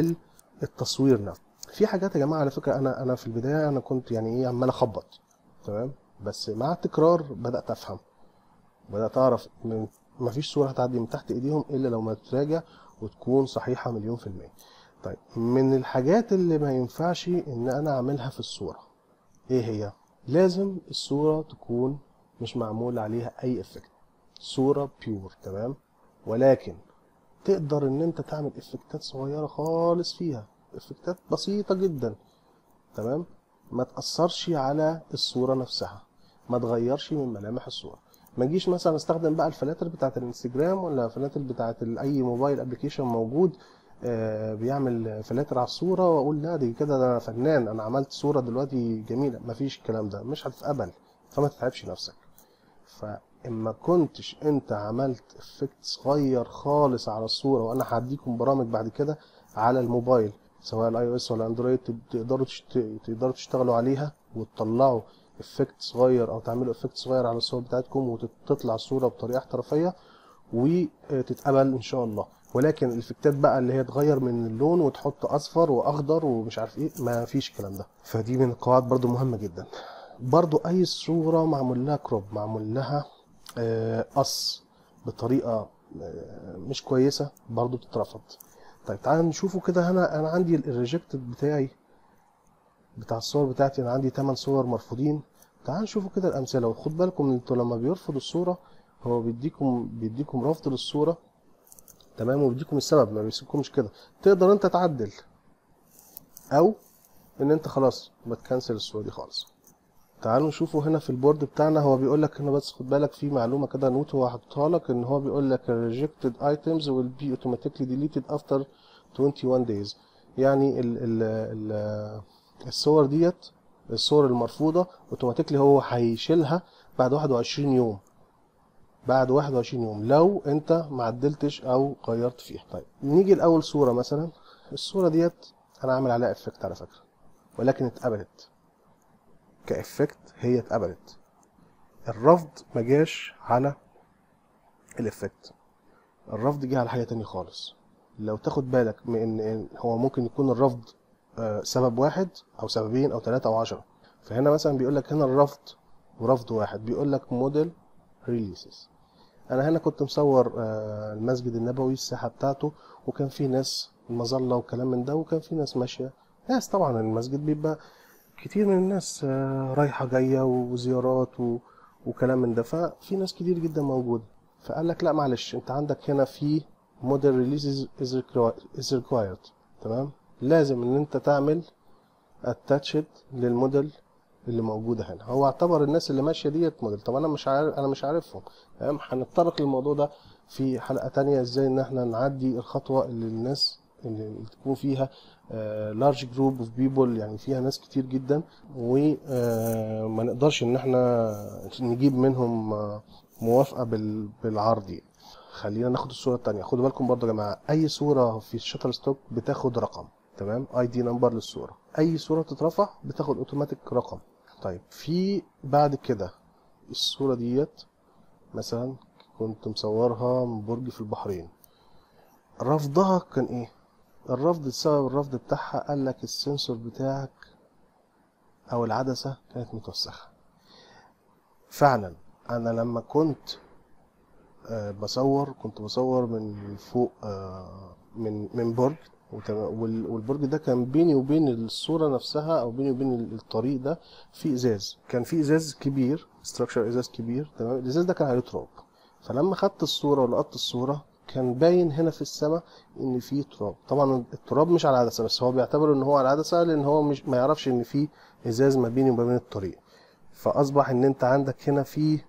بالتصوير نفسه في حاجات يا جماعة على فكرة انا انا في البداية انا كنت يعني ايه عمال اخبط تمام بس مع التكرار بدأت افهم بدأت اعرف ان مفيش صورة هتعدي من تحت ايديهم الا لو ما تراجع وتكون صحيحة مليون في المية طيب من الحاجات اللي ما ينفعش ان انا اعملها في الصورة ايه هي لازم الصورة تكون مش معمول عليها اي افكت صورة بيور تمام ولكن تقدر ان انت تعمل افكتات صغيرة خالص فيها افكتات بسيطة جدا تمام ما تأثرش على الصورة نفسها ما تغيرش من ملامح الصورة ما اجيش مثلا استخدم بقى الفلاتر بتاعت الانستجرام ولا الفلاتر بتاعت ال- اي موبايل ابلكيشن موجود آه، بيعمل فلاتر على الصورة واقول لا دي كده ده انا فنان انا عملت صورة دلوقتي جميلة مفيش الكلام ده مش هتتقبل فما تتعبش نفسك فاما كنتش انت عملت افكت صغير خالص على الصورة وانا هديكم برامج بعد كده على الموبايل سواء الاي او اس ولا اندرويد تقدروا تشت... تقدروا تشتغلوا عليها وتطلعوا افكت صغير او تعملوا افكت صغير على الصور بتاعتكم وتطلع الصورة بطريقة احترافية وتتقبل ان شاء الله ولكن الافكتات بقى اللي هي تغير من اللون وتحط اصفر واخضر ومش عارف ايه ما فيش الكلام ده فدي من القواعد برضو مهمة جدا برضو اي صورة معمول لها كروب معمول لها آه، قص بطريقة آه، مش كويسة برضو بتترفض طيب تعال نشوفه كده هنا انا عندي الريجكت بتاعي بتاع الصور بتاعتي انا عندي 8 صور مرفوضين تعال نشوفوا كده الامثله وخد بالكم انتوا لما بيرفض الصوره هو بيديكم بيديكم رفض للصوره تمام وبيديكم السبب ما بيسيبكمش كده تقدر انت تعدل او ان انت خلاص ما تكنسل الصوره دي خالص تعالوا نشوفوا هنا في البورد بتاعنا هو بيقول لك هنا بس خد بالك في معلومه كده نوت هو حاططها لك ان هو بيقول لك rejected items will be automatically deleted after 21 days يعني ال ال ال الصور ديت الصور المرفوضه اوتوماتيكلي هو هيشيلها بعد 21 يوم بعد 21 يوم لو انت ما عدلتش او غيرت فيها طيب نيجي لاول صوره مثلا الصوره ديت انا عامل عليها افكت على فكره ولكن اتقبلت كافكت هي اتقبلت الرفض ما جاش على الافكت الرفض جه على حاجه تانية خالص لو تاخد بالك من ان إن هو ممكن يكون الرفض آه، سبب واحد او سببين او ثلاثة او عشرة فهنا مثلا بيقول لك هنا الرفض ورفض واحد بيقول لك موديل ريليسز انا هنا كنت مصور آه، المسجد النبوي الساحه بتاعته وكان في ناس المظله وكلام من ده وكان في ناس ماشيه ناس طبعا المسجد بيبقى كتير من الناس آه، رايحه جايه وزيارات و... وكلام من ده ففي ناس كتير جدا موجوده فقال لك لا معلش انت عندك هنا في موديل ريليسز از ريكوايرد تمام لازم ان انت تعمل اتاتشد للموديل اللي موجوده هنا هو اعتبر الناس اللي ماشيه ديت موديل طب انا مش عارف انا مش عارفهم تمام هنتطرق للموضوع ده في حلقه تانية ازاي ان احنا نعدي الخطوه اللي الناس اللي تكون فيها لارج جروب اوف بيبول يعني فيها ناس كتير جدا وما نقدرش ان احنا نجيب منهم آه، موافقه بال- بالعرض يعني. خلينا ناخد الصوره التانية خدوا بالكم برضو يا جماعه اي صوره في الشاتر ستوك بتاخد رقم تمام اي دي نمبر للصوره اي صوره تترفع بتاخد اوتوماتيك رقم طيب في بعد كده الصوره ديت مثلا كنت مصورها من برج في البحرين رفضها كان ايه الرفض السبب الرفض بتاعها قال لك السنسور بتاعك او العدسه كانت متوسخه فعلا انا لما كنت آه، بصور كنت بصور من فوق آه، من من برج وتمام وال- والبرج ده كان بيني وبين الصورة نفسها او بيني وبين ال- الطريق ده في ازاز كان في ازاز كبير استراكشر ازاز كبير تمام الازاز ده كان عليه تراب فلما خدت الصورة ولقطت الصورة كان باين هنا في السماء ان في تراب طبعا التراب مش على العدسة بس هو بيعتبر ان هو على العدسة لان هو مش ما يعرفش ان في ازاز ما بيني وما بين الطريق فاصبح ان انت عندك هنا في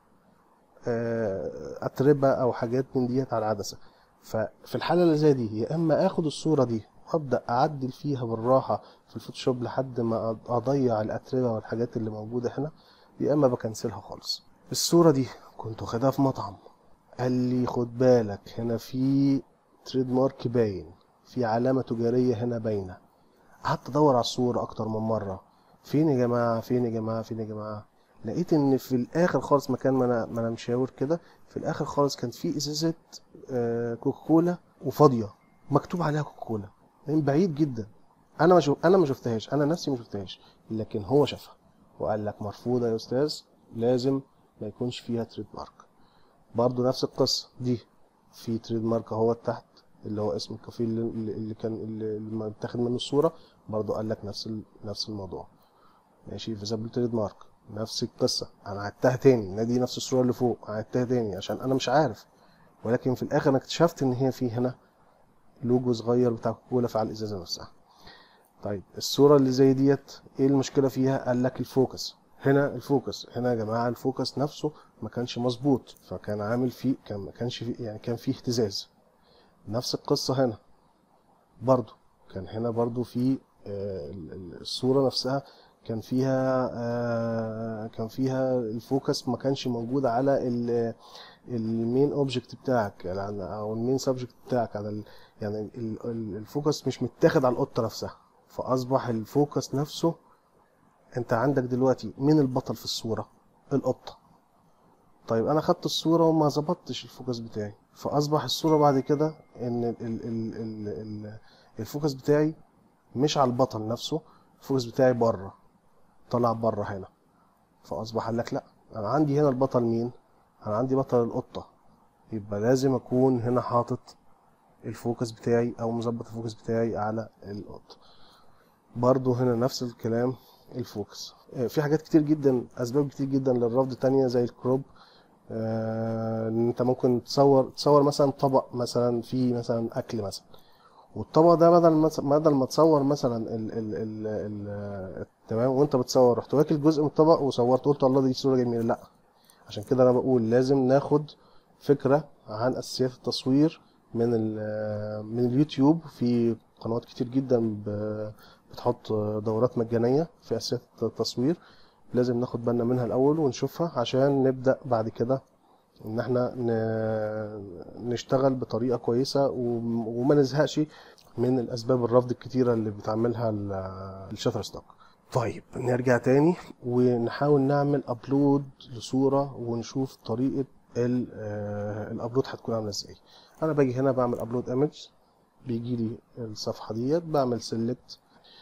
آه، اتربه او حاجات من ديت على العدسه ففي الحاله اللي زي دي يا اما اخد الصوره دي وابدا اعدل فيها بالراحه في الفوتوشوب لحد ما أض- اضيع الاتربه والحاجات اللي موجوده هنا يا اما بكنسلها خالص الصوره دي كنت واخدها في مطعم قال لي خد بالك هنا في تريد مارك باين في علامه تجاريه هنا باينه قعدت ادور على الصوره اكتر من مره فين يا جماعه فين يا جماعه فين يا جماعه لقيت ان في الاخر خالص مكان ما انا ما انا مشاور كده في الاخر خالص كان في ازازه آه، كوكاكولا وفاضيه مكتوب عليها كوكاكولا من بعيد جدا انا ما شوف انا ما شفتهاش انا نفسي ما شفتهاش لكن هو شافها وقال لك مرفوضه يا استاذ لازم ما يكونش فيها تريد مارك برضو نفس القصه دي في تريد مارك اهو تحت اللي هو اسم الكافيه اللي, اللي كان اللي اللي متاخد منه الصوره برضو قال لك نفس ال- نفس الموضوع ماشي فيزابل تريد مارك نفس القصه انا عدتها تاني نادي نفس الصوره اللي فوق عدتها تاني عشان انا مش عارف ولكن في الاخر انا اكتشفت ان هي في هنا لوجو صغير بتاع كوكولا على الازازه نفسها طيب الصوره اللي زي ديت ايه المشكله فيها قال لك الفوكس هنا الفوكس هنا يا جماعه الفوكس نفسه ما كانش مظبوط فكان عامل فيه كان ما كانش فيه يعني كان فيه اهتزاز نفس القصه هنا برضو كان هنا برضو في آه، ال- ال- الصورة نفسها كان فيها آه، كان فيها الفوكس ما كانش موجود على ال- المين اوبجكت بتاعك يعني او المين سبجكت بتاعك على ال يعني ال- ال- الفوكس مش متاخد على القطة نفسها فاصبح الفوكس نفسه انت عندك دلوقتي مين البطل في الصورة القطة طيب انا خدت الصورة وما ظبطتش الفوكس بتاعي فاصبح الصورة بعد كده ان ال ال ال ال ال الفوكس بتاعي مش على البطل نفسه الفوكس بتاعي بره طلع بره هنا فاصبح قال لك لا انا عندي هنا البطل مين انا عندي بطل القطة يبقى لازم اكون هنا حاطط الفوكس بتاعي او مظبط الفوكس بتاعي على القطة برضو هنا نفس الكلام الفوكس آه، في حاجات كتير جدا اسباب كتير جدا للرفض تانية زي الكروب آه، ان انت ممكن تصور تصور مثلا طبق مثلا فيه مثلا اكل مثلا والطبق ده بدل ما بدل ما تصور مثلا ال ال ال ال تمام وانت بتصور رحت واكل جزء من الطبق وصورت قلت الله دي صورة جميلة لا عشان كده انا بقول لازم ناخد فكرة عن اساسيات التصوير من ال- من اليوتيوب في قنوات كتير جدا ب- بتحط دورات مجانية في اساسيات التصوير لازم ناخد بالنا منها الاول ونشوفها عشان نبدأ بعد كده ان احنا ن- نشتغل بطريقة كويسة وم- وما نزهقش من الاسباب الرفض الكتيرة اللي بتعملها ال- الشاتر ستوك طيب نرجع تاني ونحاول نعمل ابلود لصورة ونشوف طريقة ال- آه، الابلود هتكون عاملة ازاي انا باجي هنا بعمل ابلود ايمج بيجي لي الصفحة ديت بعمل سيلكت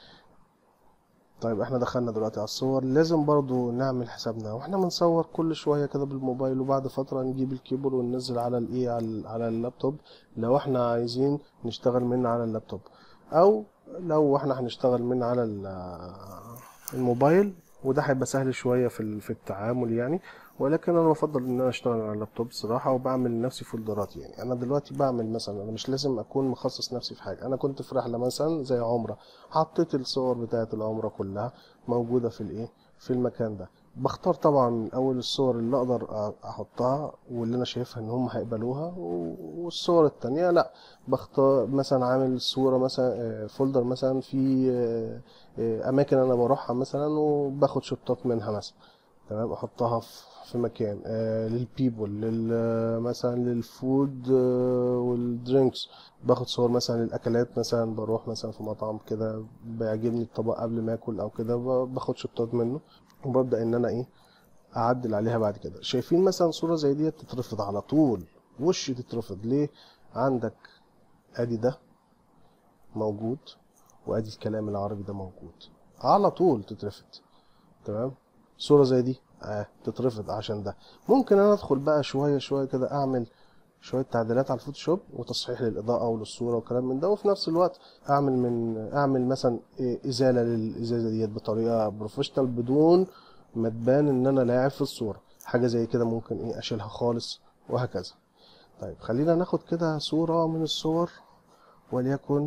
طيب احنا دخلنا دلوقتي على الصور لازم برضو نعمل حسابنا واحنا بنصور كل شوية كده بالموبايل وبعد فترة نجيب الكيبورد وننزل على الايه على, ال- على اللابتوب لو احنا عايزين نشتغل من على اللابتوب او لو احنا هنشتغل من على ال- الموبايل وده هيبقى سهل شوية في ال- في التعامل يعني ولكن انا بفضل ان انا اشتغل على اللابتوب صراحة وبعمل لنفسي فولدرات يعني انا دلوقتي بعمل مثلا انا مش لازم اكون مخصص نفسي في حاجة انا كنت في رحلة مثلا زي عمرة حطيت الصور بتاعة العمرة كلها موجودة في الايه في المكان ده بختار طبعا من اول الصور اللي اقدر أ- احطها واللي انا شايفها ان هم هيقبلوها و- والصور التانية لا بختار مثلا عامل صورة مثلا آه، فولدر مثلا في آه، آه، اماكن انا بروحها مثلا وباخد شطات منها مثلا تمام احطها في في مكان آه للبيبول لل مثلا للفود آه والدرينكس باخد صور مثلا للاكلات مثلا بروح مثلا في مطعم كده بيعجبني الطبق قبل ما اكل او كده ب- باخد شطات منه وببدا ان انا ايه اعدل عليها بعد كده شايفين مثلا صورة زي دي تترفض على طول وش تترفض ليه عندك ادي ده موجود وادي الكلام العربي ده موجود على طول تترفض تمام صورة زي دي اه تترفض عشان ده ممكن انا ادخل بقى شوية شوية كده اعمل شويه تعديلات على الفوتوشوب وتصحيح للاضاءه وللصوره وكلام من ده وفي نفس الوقت اعمل من اعمل مثلا إيه ازاله للازازه ديت بطريقه بروفيشنال بدون ما تبان ان انا لاعب في الصوره حاجه زي كده ممكن ايه اشيلها خالص وهكذا طيب خلينا ناخد كده صوره من الصور وليكن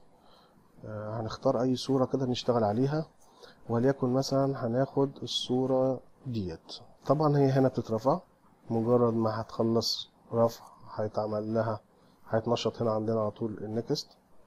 آه، هنختار اي صوره كده نشتغل عليها وليكن مثلا هناخد الصوره ديت طبعا هي هنا بتترفع مجرد ما هتخلص رفع هيتعمل لها هيتنشط هنا عندنا على طول النكست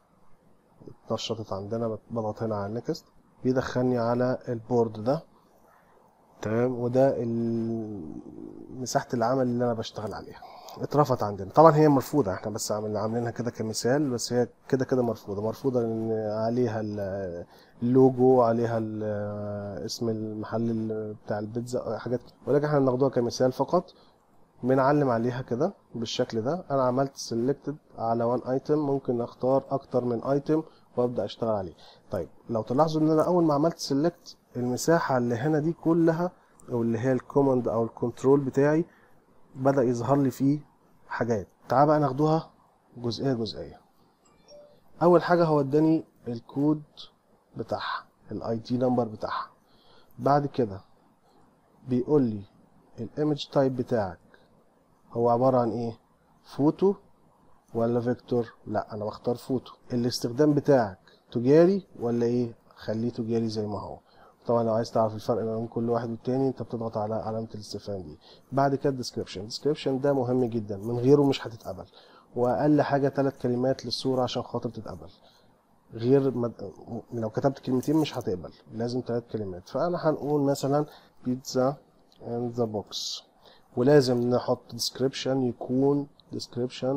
اتنشطت عندنا بضغط هنا على النكست بيدخلني على البورد ده تمام وده ال- مساحة العمل اللي انا بشتغل عليها اترفعت عندنا طبعا هي مرفوضة احنا بس عامل- عاملينها كده كمثال بس هي كده كده مرفوضة مرفوضة لان عليها ال- اللوجو عليها ال- اسم المحل ال- بتاع البيتزا حاجات كده. ولكن احنا بناخدوها كمثال فقط بنعلم عليها كده بالشكل ده انا عملت سيلكتد على وان ايتم ممكن اختار اكتر من ايتم وابدا اشتغل عليه طيب لو تلاحظوا ان انا اول ما عملت سيلكت المساحه اللي هنا دي كلها او اللي هي الكوماند او الكنترول بتاعي بدا يظهر لي فيه حاجات تعال بقى ناخدوها جزئيه جزئيه اول حاجه هو اداني الكود بتاعها الاي دي نمبر بتاعها بعد كده بيقول لي الايمج تايب بتاعك هو عبارة عن ايه فوتو ولا فيكتور لا انا بختار فوتو الاستخدام بتاعك تجاري ولا ايه خليه تجاري زي ما هو طبعا لو عايز تعرف الفرق ما بين كل واحد والتاني انت بتضغط على علامة الاستفهام دي بعد كده الديسكريبشن الديسكريبشن ده مهم جدا من غيره مش هتتقبل واقل حاجة ثلاث كلمات للصورة عشان خاطر تتقبل غير مد... لو كتبت كلمتين مش هتقبل لازم ثلاث كلمات فانا هنقول مثلا بيتزا in the box ولازم نحط description يكون description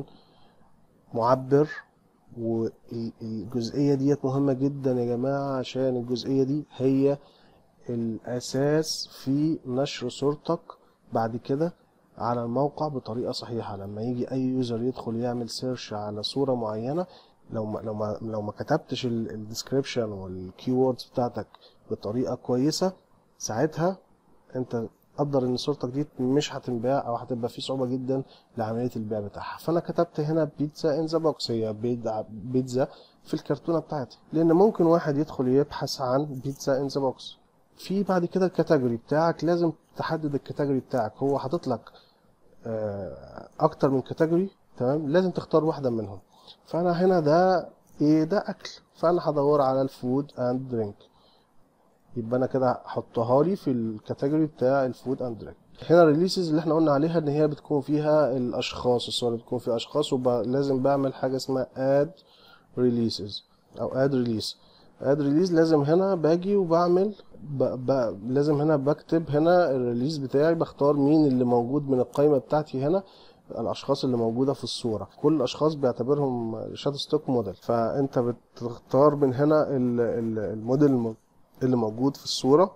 معبر والجزئية ديت مهمة جدا يا جماعة عشان الجزئية دي هي الأساس في نشر صورتك بعد كده على الموقع بطريقة صحيحة لما يجي أي يوزر يدخل يعمل سيرش على صورة معينة لو ما لو ما لو ما كتبتش الديسكريبشن والكيوردز بتاعتك بطريقة كويسة ساعتها انت قدر ان صورتك دي مش هتنباع او هتبقى في صعوبه جدا لعمليه البيع بتاعها فانا كتبت هنا بيتزا ان ذا بوكس هي بيتزا بيتزا في الكرتونه بتاعتي لان ممكن واحد يدخل يبحث عن بيتزا ان ذا بوكس في بعد كده الكاتيجوري بتاعك لازم تحدد الكاتيجوري بتاعك هو حاطط لك آه، اكتر من كاتيجوري تمام لازم تختار واحده منهم فانا هنا ده ايه ده اكل فانا هدور على الفود اند درينك يبقى انا كده احطها لي في الكاتيجوري بتاع الفود اند درينك هنا الريليسز اللي احنا قلنا عليها ان هي بتكون فيها الاشخاص الصور اللي بتكون فيها اشخاص ولازم بعمل حاجه اسمها اد ريليسز او اد ريليس اد ريليز لازم هنا باجي وبعمل ب... ب... لازم هنا بكتب هنا الريليز بتاعي بختار مين اللي موجود من القائمه بتاعتي هنا الاشخاص اللي موجوده في الصوره كل الاشخاص بيعتبرهم شات ستوك موديل فانت بتختار من هنا ال- ال- الموديل الم- اللي موجود في الصوره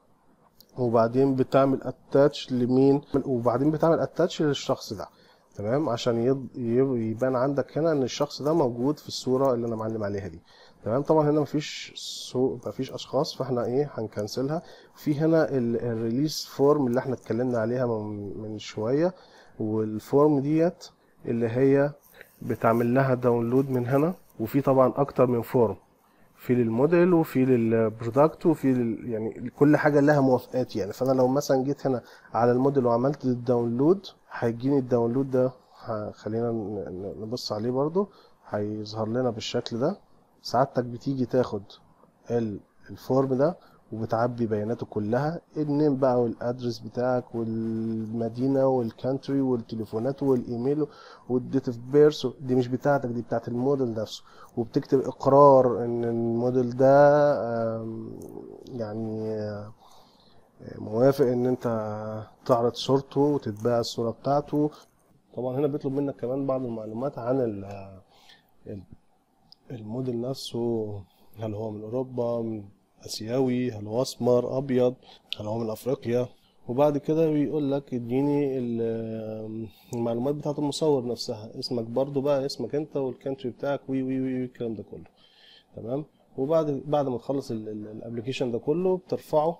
وبعدين بتعمل اتاتش لمين وبعدين بتعمل اتاتش للشخص ده تمام عشان يض- يب- يبان عندك هنا ان الشخص ده موجود في الصوره اللي انا معلم عليها دي تمام طبعا هنا مفيش سو مفيش اشخاص فاحنا ايه هنكنسلها في هنا الريليس فورم اللي احنا اتكلمنا عليها من من شويه والفورم ديت اللي هي بتعمل لها داونلود من هنا وفي طبعا اكتر من فورم في للموديل وفي للبرودكت وفي لل... يعني كل حاجه لها موافقات يعني فانا لو مثلا جيت هنا على الموديل وعملت الداونلود هيجيني الداونلود ده ه- خلينا ن- ن- نبص عليه برضو هيظهر لنا بالشكل ده سعادتك بتيجي تاخد ال- الفورم ده وبتعبي بياناته كلها النيم بقى والادرس بتاعك والمدينه والكانتري والتليفونات والايميل والديت اوف بيرث دي مش بتاعتك دي بتاعت الموديل نفسه وبتكتب اقرار ان الموديل ده آم، يعني آه، موافق ان انت تعرض صورته وتتباع الصوره بتاعته طبعا هنا بيطلب منك كمان بعض المعلومات عن ال- ال- الموديل نفسه هل هو من اوروبا من اسيوي هل هو اسمر ابيض هل هو من افريقيا وبعد كده بيقول لك اديني ال- المعلومات بتاعت المصور نفسها اسمك برضو بقى اسمك انت والكانتري بتاعك وي وي وي الكلام ده كله تمام وبعد بعد ما تخلص الابلكيشن ده كله بترفعه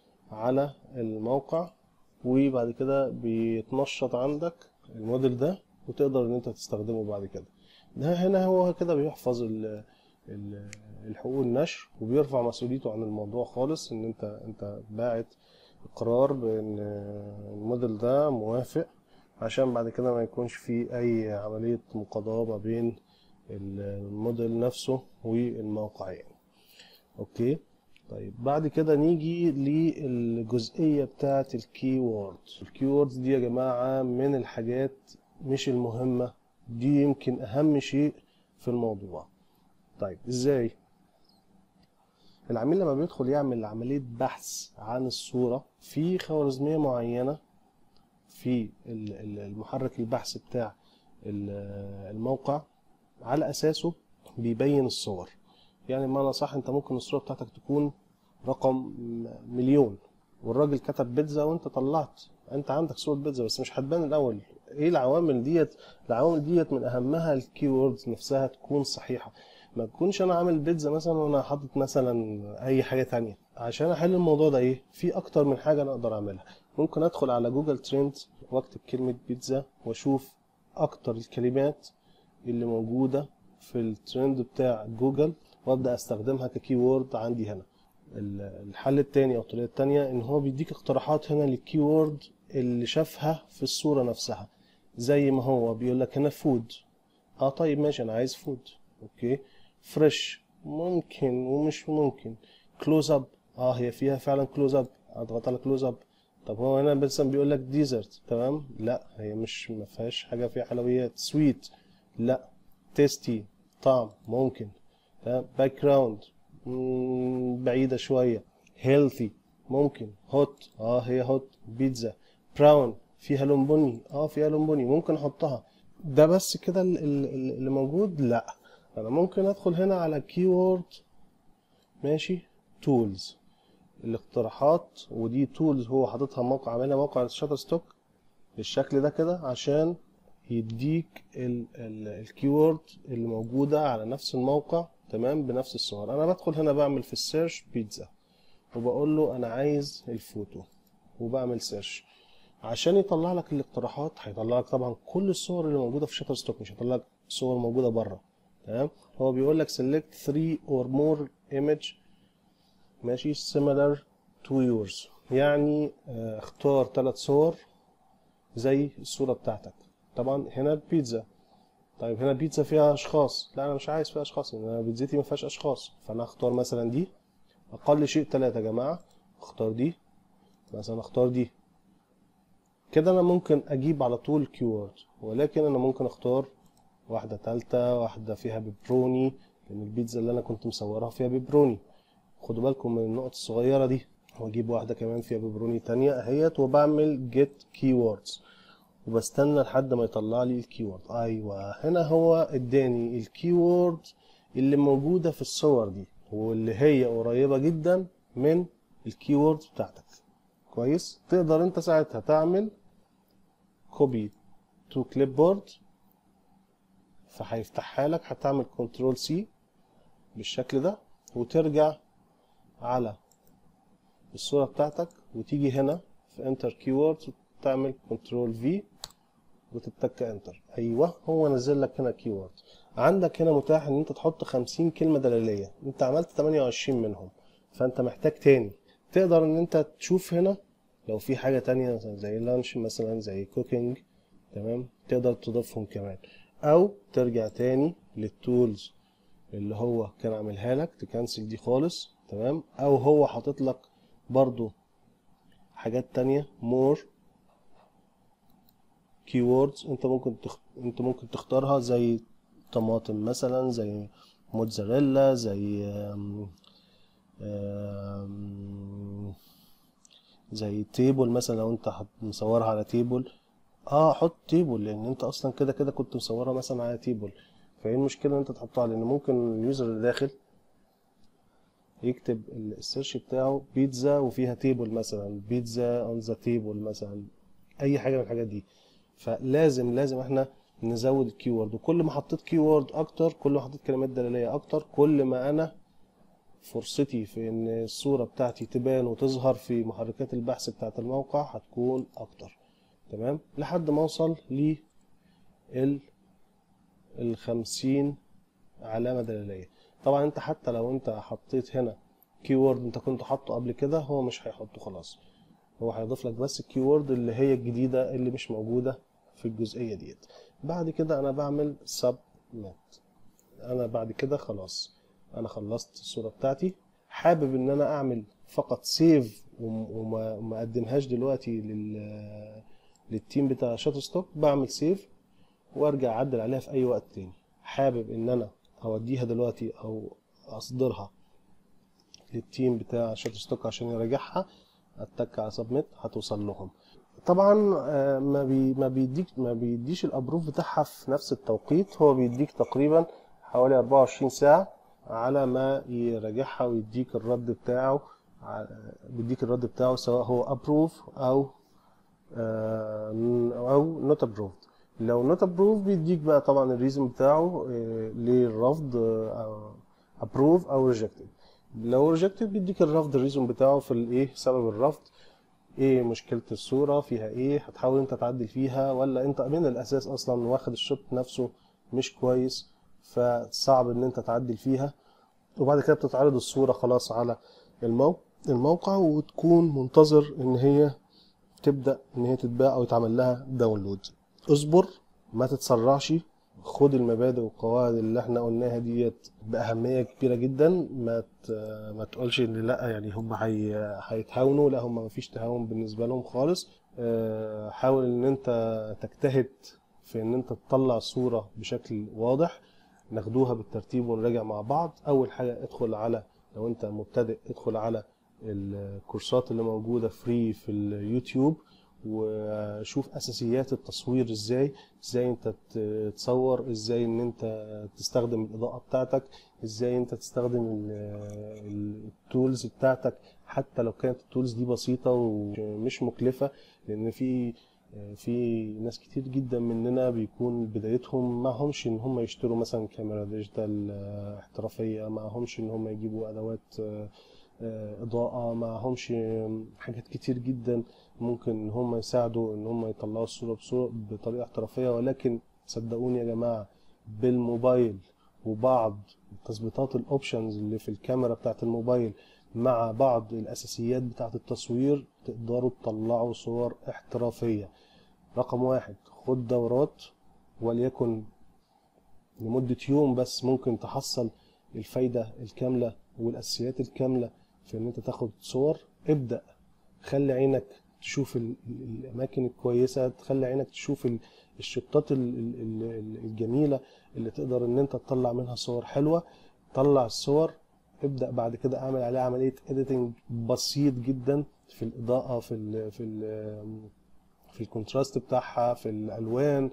على الموقع وبعد كده بيتنشط عندك الموديل ده وتقدر ان انت تستخدمه بعد كده ده هنا هو كده بيحفظ ال ال- الحقوق النشر وبيرفع مسؤوليته عن الموضوع خالص ان انت انت باعت اقرار بان الموديل ده موافق عشان بعد كده ما يكونش في اي عملية مقاضاة ما بين الموديل نفسه والموقع يعني اوكي طيب بعد كده نيجي للجزئية بتاعة الكي ووردز الكي ووردز دي يا جماعة من الحاجات مش المهمة دي يمكن أهم شيء في الموضوع طيب ازاي العميل لما بيدخل يعمل عملية بحث عن الصورة في خوارزمية معينة في ال- ال- المحرك البحث بتاع ال- الموقع على أساسه بيبين الصور يعني بمعنى صح انت ممكن الصورة بتاعتك تكون رقم م- مليون والراجل كتب بيتزا وانت طلعت انت عندك صورة بيتزا بس مش هتبان الاول ايه العوامل ديت العوامل ديت من اهمها الكي ووردز نفسها تكون صحيحة ما تكونش انا عامل بيتزا مثلا وانا حاطط مثلا اي حاجة تانية عشان احل الموضوع ده ايه في اكتر من حاجة انا اقدر اعملها ممكن ادخل على جوجل ترند واكتب كلمة بيتزا واشوف اكتر الكلمات اللي موجودة في الترند بتاع جوجل وابدا استخدمها ككي وورد عندي هنا ال- الحل التاني او الطريقه التانيه ان هو بيديك اقتراحات هنا للكي وورد اللي شافها في الصوره نفسها زي ما هو بيقول لك هنا فود اه طيب ماشي انا عايز فود اوكي فريش ممكن ومش ممكن كلوز اب اه هي فيها فعلا كلوز اب اضغط على كلوز اب طب هو هنا مثلا بيقول لك ديزرت تمام لا هي مش ما فيهاش حاجه فيها حلويات سويت لا تيستي طعم ممكن باك جراوند بعيدة شوية هيلثي ممكن هوت اه هي هوت بيتزا براون فيها لون بني اه فيها لون بني ممكن احطها ده بس كده ال- ال- ال- اللي موجود لا انا ممكن ادخل هنا على كيورد ماشي تولز الاقتراحات ودي تولز هو حاططها موقع عاملها موقع شاتر ستوك بالشكل ده كده عشان يديك الكيورد اللي موجودة على نفس الموقع تمام بنفس الصور انا بدخل هنا بعمل في السيرش بيتزا وبقول له انا عايز الفوتو وبعمل سيرش عشان يطلع لك الاقتراحات هيطلع لك طبعا كل الصور اللي موجودة في شاتر ستوك مش هيطلع لك صور موجودة بره تمام هو بيقول لك select 3 or more image ماشي similar to yours يعني آه، اختار ثلاث صور زي الصورة بتاعتك طبعا هنا البيتزا طيب هنا البيتزا فيها اشخاص لا انا مش عايز فيها اشخاص لان انا بيتزتي ما فيهاش اشخاص فانا هختار مثلا دي اقل شيء ثلاثة يا جماعة اختار دي مثلا اختار دي كده انا ممكن اجيب على طول كيورد ولكن انا ممكن اختار واحدة تالتة واحدة فيها بيبروني لان البيتزا اللي انا كنت مصورها فيها بيبروني خدوا بالكم من النقط الصغيرة دي واجيب واحدة كمان فيها بيبروني تانية اهيت وبعمل جيت كيوردز وبستنى لحد ما يطلع لي الكيورد ايوه هنا هو اداني الكيورد اللي موجودة في الصور دي واللي هي قريبة جدا من الكيورد بتاعتك كويس تقدر انت ساعتها تعمل كوبي تو كليب بورد فهيفتحها لك هتعمل كنترول سي بالشكل ده وترجع على الصورة بتاعتك وتيجي هنا في انتر كيورد تعمل كنترول في وتتك انتر ايوه هو نزل لك هنا كيورد عندك هنا متاح ان انت تحط 50 كلمة دلالية انت عملت 28 منهم فانت محتاج تاني تقدر ان انت تشوف هنا لو في حاجة تانية مثلا زي لانش مثلا زي كوكينج تمام تقدر تضيفهم كمان او ترجع تاني للتولز اللي هو كان عاملها لك تكنسل دي خالص تمام او هو حاطط لك برضو حاجات تانية مور keywords انت ممكن تخ... انت ممكن تختارها زي طماطم مثلا زي موتزاريلا زي آم... آم... زي تيبل مثلا لو انت حط- مصورها على تيبل اه حط تيبل لان انت اصلا كده كده كنت مصورها مثلا على تيبل فايه المشكله ان انت تحطها لان ممكن اليوزر اللي داخل يكتب ال- السيرش بتاعه بيتزا وفيها تيبل مثلا بيتزا اون ذا تيبل مثلا اي حاجه من الحاجات دي فلازم لازم احنا نزود الكيورد وكل ما حطيت كيورد اكتر كل ما حطيت كلمات دلاليه اكتر كل ما انا فرصتي في ان الصوره بتاعتي تبان وتظهر في محركات البحث بتاعت الموقع هتكون اكتر تمام لحد ما اوصل ل ال الخمسين علامة دلالية طبعا انت حتى لو انت حطيت هنا كيورد انت كنت حاطه قبل كده هو مش هيحطه خلاص هو هيضيف لك بس الكيورد اللي هي الجديدة اللي مش موجودة في الجزئية ديت بعد كده انا بعمل سب مات انا بعد كده خلاص انا خلصت الصورة بتاعتي حابب ان انا اعمل فقط سيف وما وما اقدمهاش دلوقتي لل للتيم بتاع شاتر ستوك بعمل سيف وارجع اعدل عليها في اي وقت تاني حابب ان انا اوديها دلوقتي او اصدرها للتيم بتاع شاتر ستوك عشان يراجعها اتك على سبميت هتوصل لهم طبعا آه، ما بي ما بيديك ما بيديش الابروف بتاعها في نفس التوقيت هو بيديك تقريبا حوالي 24 ساعة على ما يراجعها ويديك الرد بتاعه ع- بيديك الرد بتاعه سواء هو ابروف او آه، او نوت ابروفد لو نوت ابروف بيديك بقى طبعا الريزن بتاعه آه، للرفض ابروف او ريجكتد لو ريجكتد بيديك الرفض الريزن بتاعه في الايه سبب الرفض ايه مشكلة الصورة فيها ايه هتحاول انت تعدل فيها ولا انت من الاساس اصلا واخد الشوت نفسه مش كويس فصعب ان انت تعدل فيها وبعد كده بتتعرض الصورة خلاص على المو... الموقع وتكون منتظر ان هي تبدأ ان هي تتباع او يتعمل لها داونلود اصبر ما تتسرعش خد المبادئ والقواعد اللي احنا قلناها ديت بأهمية كبيرة جدا ما ت... ما تقولش ان لا يعني هم هي... هيتهاونوا لا هم مفيش تهاون بالنسبة لهم خالص اه، حاول ان انت تجتهد في ان انت تطلع صورة بشكل واضح ناخدوها بالترتيب ونراجع مع بعض اول حاجة ادخل على لو انت مبتدئ ادخل على الكورسات اللي موجودة فري في اليوتيوب وشوف اساسيات التصوير ازاي ازاي انت ت- تصور ازاي ان انت تستخدم الاضاءة بتاعتك ازاي انت تستخدم التولز بتاعتك حتى لو كانت التولز دي بسيطة ومش مكلفة لان في في ناس كتير جدا مننا بيكون بدايتهم معهمش ان هم يشتروا مثلا كاميرا ديجيتال آه، احترافية معهمش ان هم يجيبوا ادوات آه، آه، اضاءة معهمش آه، حاجات كتير جدا ممكن ان هم يساعدوا ان هم يطلعوا الصورة بصورة بطريقة احترافية ولكن صدقوني يا جماعة بالموبايل وبعض تظبيطات الاوبشنز اللي في الكاميرا بتاعت الموبايل مع بعض الاساسيات بتاعت التصوير تقدروا تطلعوا صور احترافية رقم واحد خد دورات وليكن لمدة يوم بس ممكن تحصل الفايدة الكاملة والأساسيات الكاملة في إن أنت تاخد صور ابدأ خلي عينك تشوف ال- ال- الأماكن الكويسة تخلي عينك تشوف ال- الشطات ال- ال- ال- الجميلة اللي تقدر إن أنت تطلع منها صور حلوة طلع الصور ابدأ بعد كده اعمل عليها عملية اديتنج بسيط جدا في الإضاءة في ال في ال في الكونتراست بتاعها في الالوان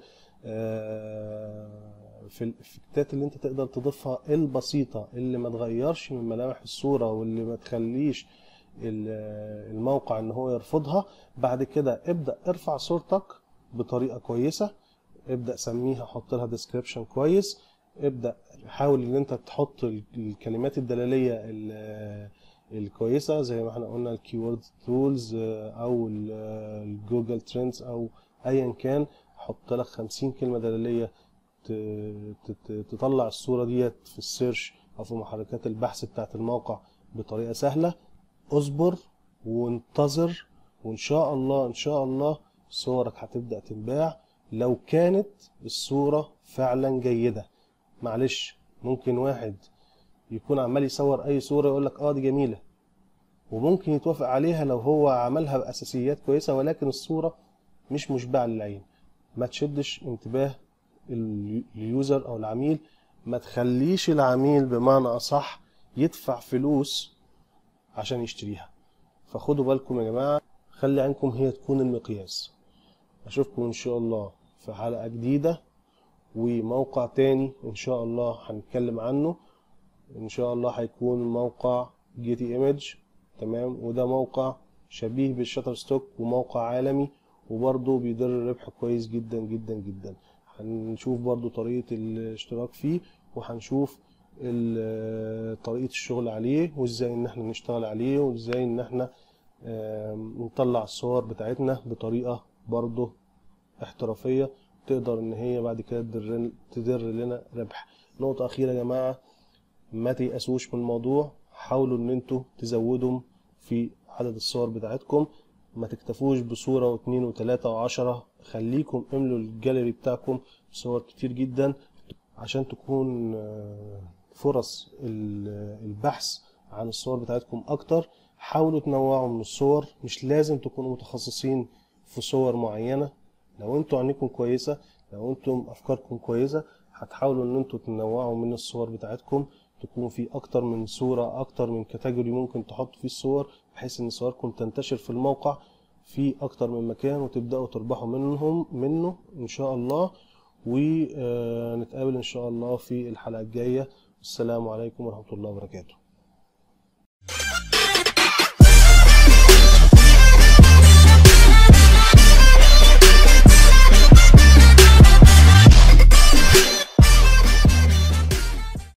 آه، في الافكتات اللي انت تقدر تضيفها البسيطه اللي ما تغيرش من ملامح الصوره واللي ما تخليش ال- الموقع ان هو يرفضها بعد كده ابدا ارفع صورتك بطريقه كويسه ابدا سميها حط لها ديسكريبشن كويس ابدا حاول ان انت تحط ال- الكلمات الدلاليه ال- الكويسه زي ما احنا قلنا الكيورد تولز او ال- الجوجل ترندز او ايا كان حط لك 50 كلمه دلاليه ت- ت- تطلع الصوره ديت في السيرش او في محركات البحث بتاعت الموقع بطريقه سهله اصبر وانتظر وان شاء الله ان شاء الله صورك هتبدا تنباع لو كانت الصوره فعلا جيده معلش ممكن واحد يكون عمال يصور اي صوره يقول لك اه دي جميله وممكن يتوافق عليها لو هو عملها باساسيات كويسه ولكن الصوره مش مشبعه للعين ما تشدش انتباه ال- اليوزر او العميل ما تخليش العميل بمعنى اصح يدفع فلوس عشان يشتريها فخدوا بالكم يا جماعه خلي عينكم هي تكون المقياس اشوفكم ان شاء الله في حلقه جديده وموقع تاني ان شاء الله هنتكلم عنه ان شاء الله هيكون موقع جيتي ايمج تمام وده موقع شبيه بالشاتر ستوك وموقع عالمي وبرضه بيدر ربح كويس جدا جدا جدا هنشوف برضه طريقة الاشتراك فيه وهنشوف ال- طريقة الشغل عليه وازاي ان احنا نشتغل عليه وازاي ان احنا آم، نطلع الصور بتاعتنا بطريقة برضه احترافية تقدر ان هي بعد كده تدر, تدر لنا ربح نقطة اخيرة يا جماعة ما تيأسوش من الموضوع حاولوا ان انتوا تزودوا في عدد الصور بتاعتكم ما تكتفوش بصورة واثنين وثلاثة وعشرة خليكم املوا الجاليري بتاعكم بصور كتير جدا عشان تكون آه، فرص ال- البحث عن الصور بتاعتكم اكتر حاولوا تنوعوا من الصور مش لازم تكونوا متخصصين في صور معينة لو انتوا عينيكم كويسة لو انتم افكاركم كويسة هتحاولوا ان انتوا تنوعوا من الصور بتاعتكم تكون في اكتر من صورة اكتر من كاتيجوري ممكن تحطوا فيه الصور بحيث ان صوركم تنتشر في الموقع في اكتر من مكان وتبدأوا تربحوا منهم منه ان شاء الله ونتقابل ان شاء الله في الحلقة الجاية السلام عليكم ورحمة الله وبركاته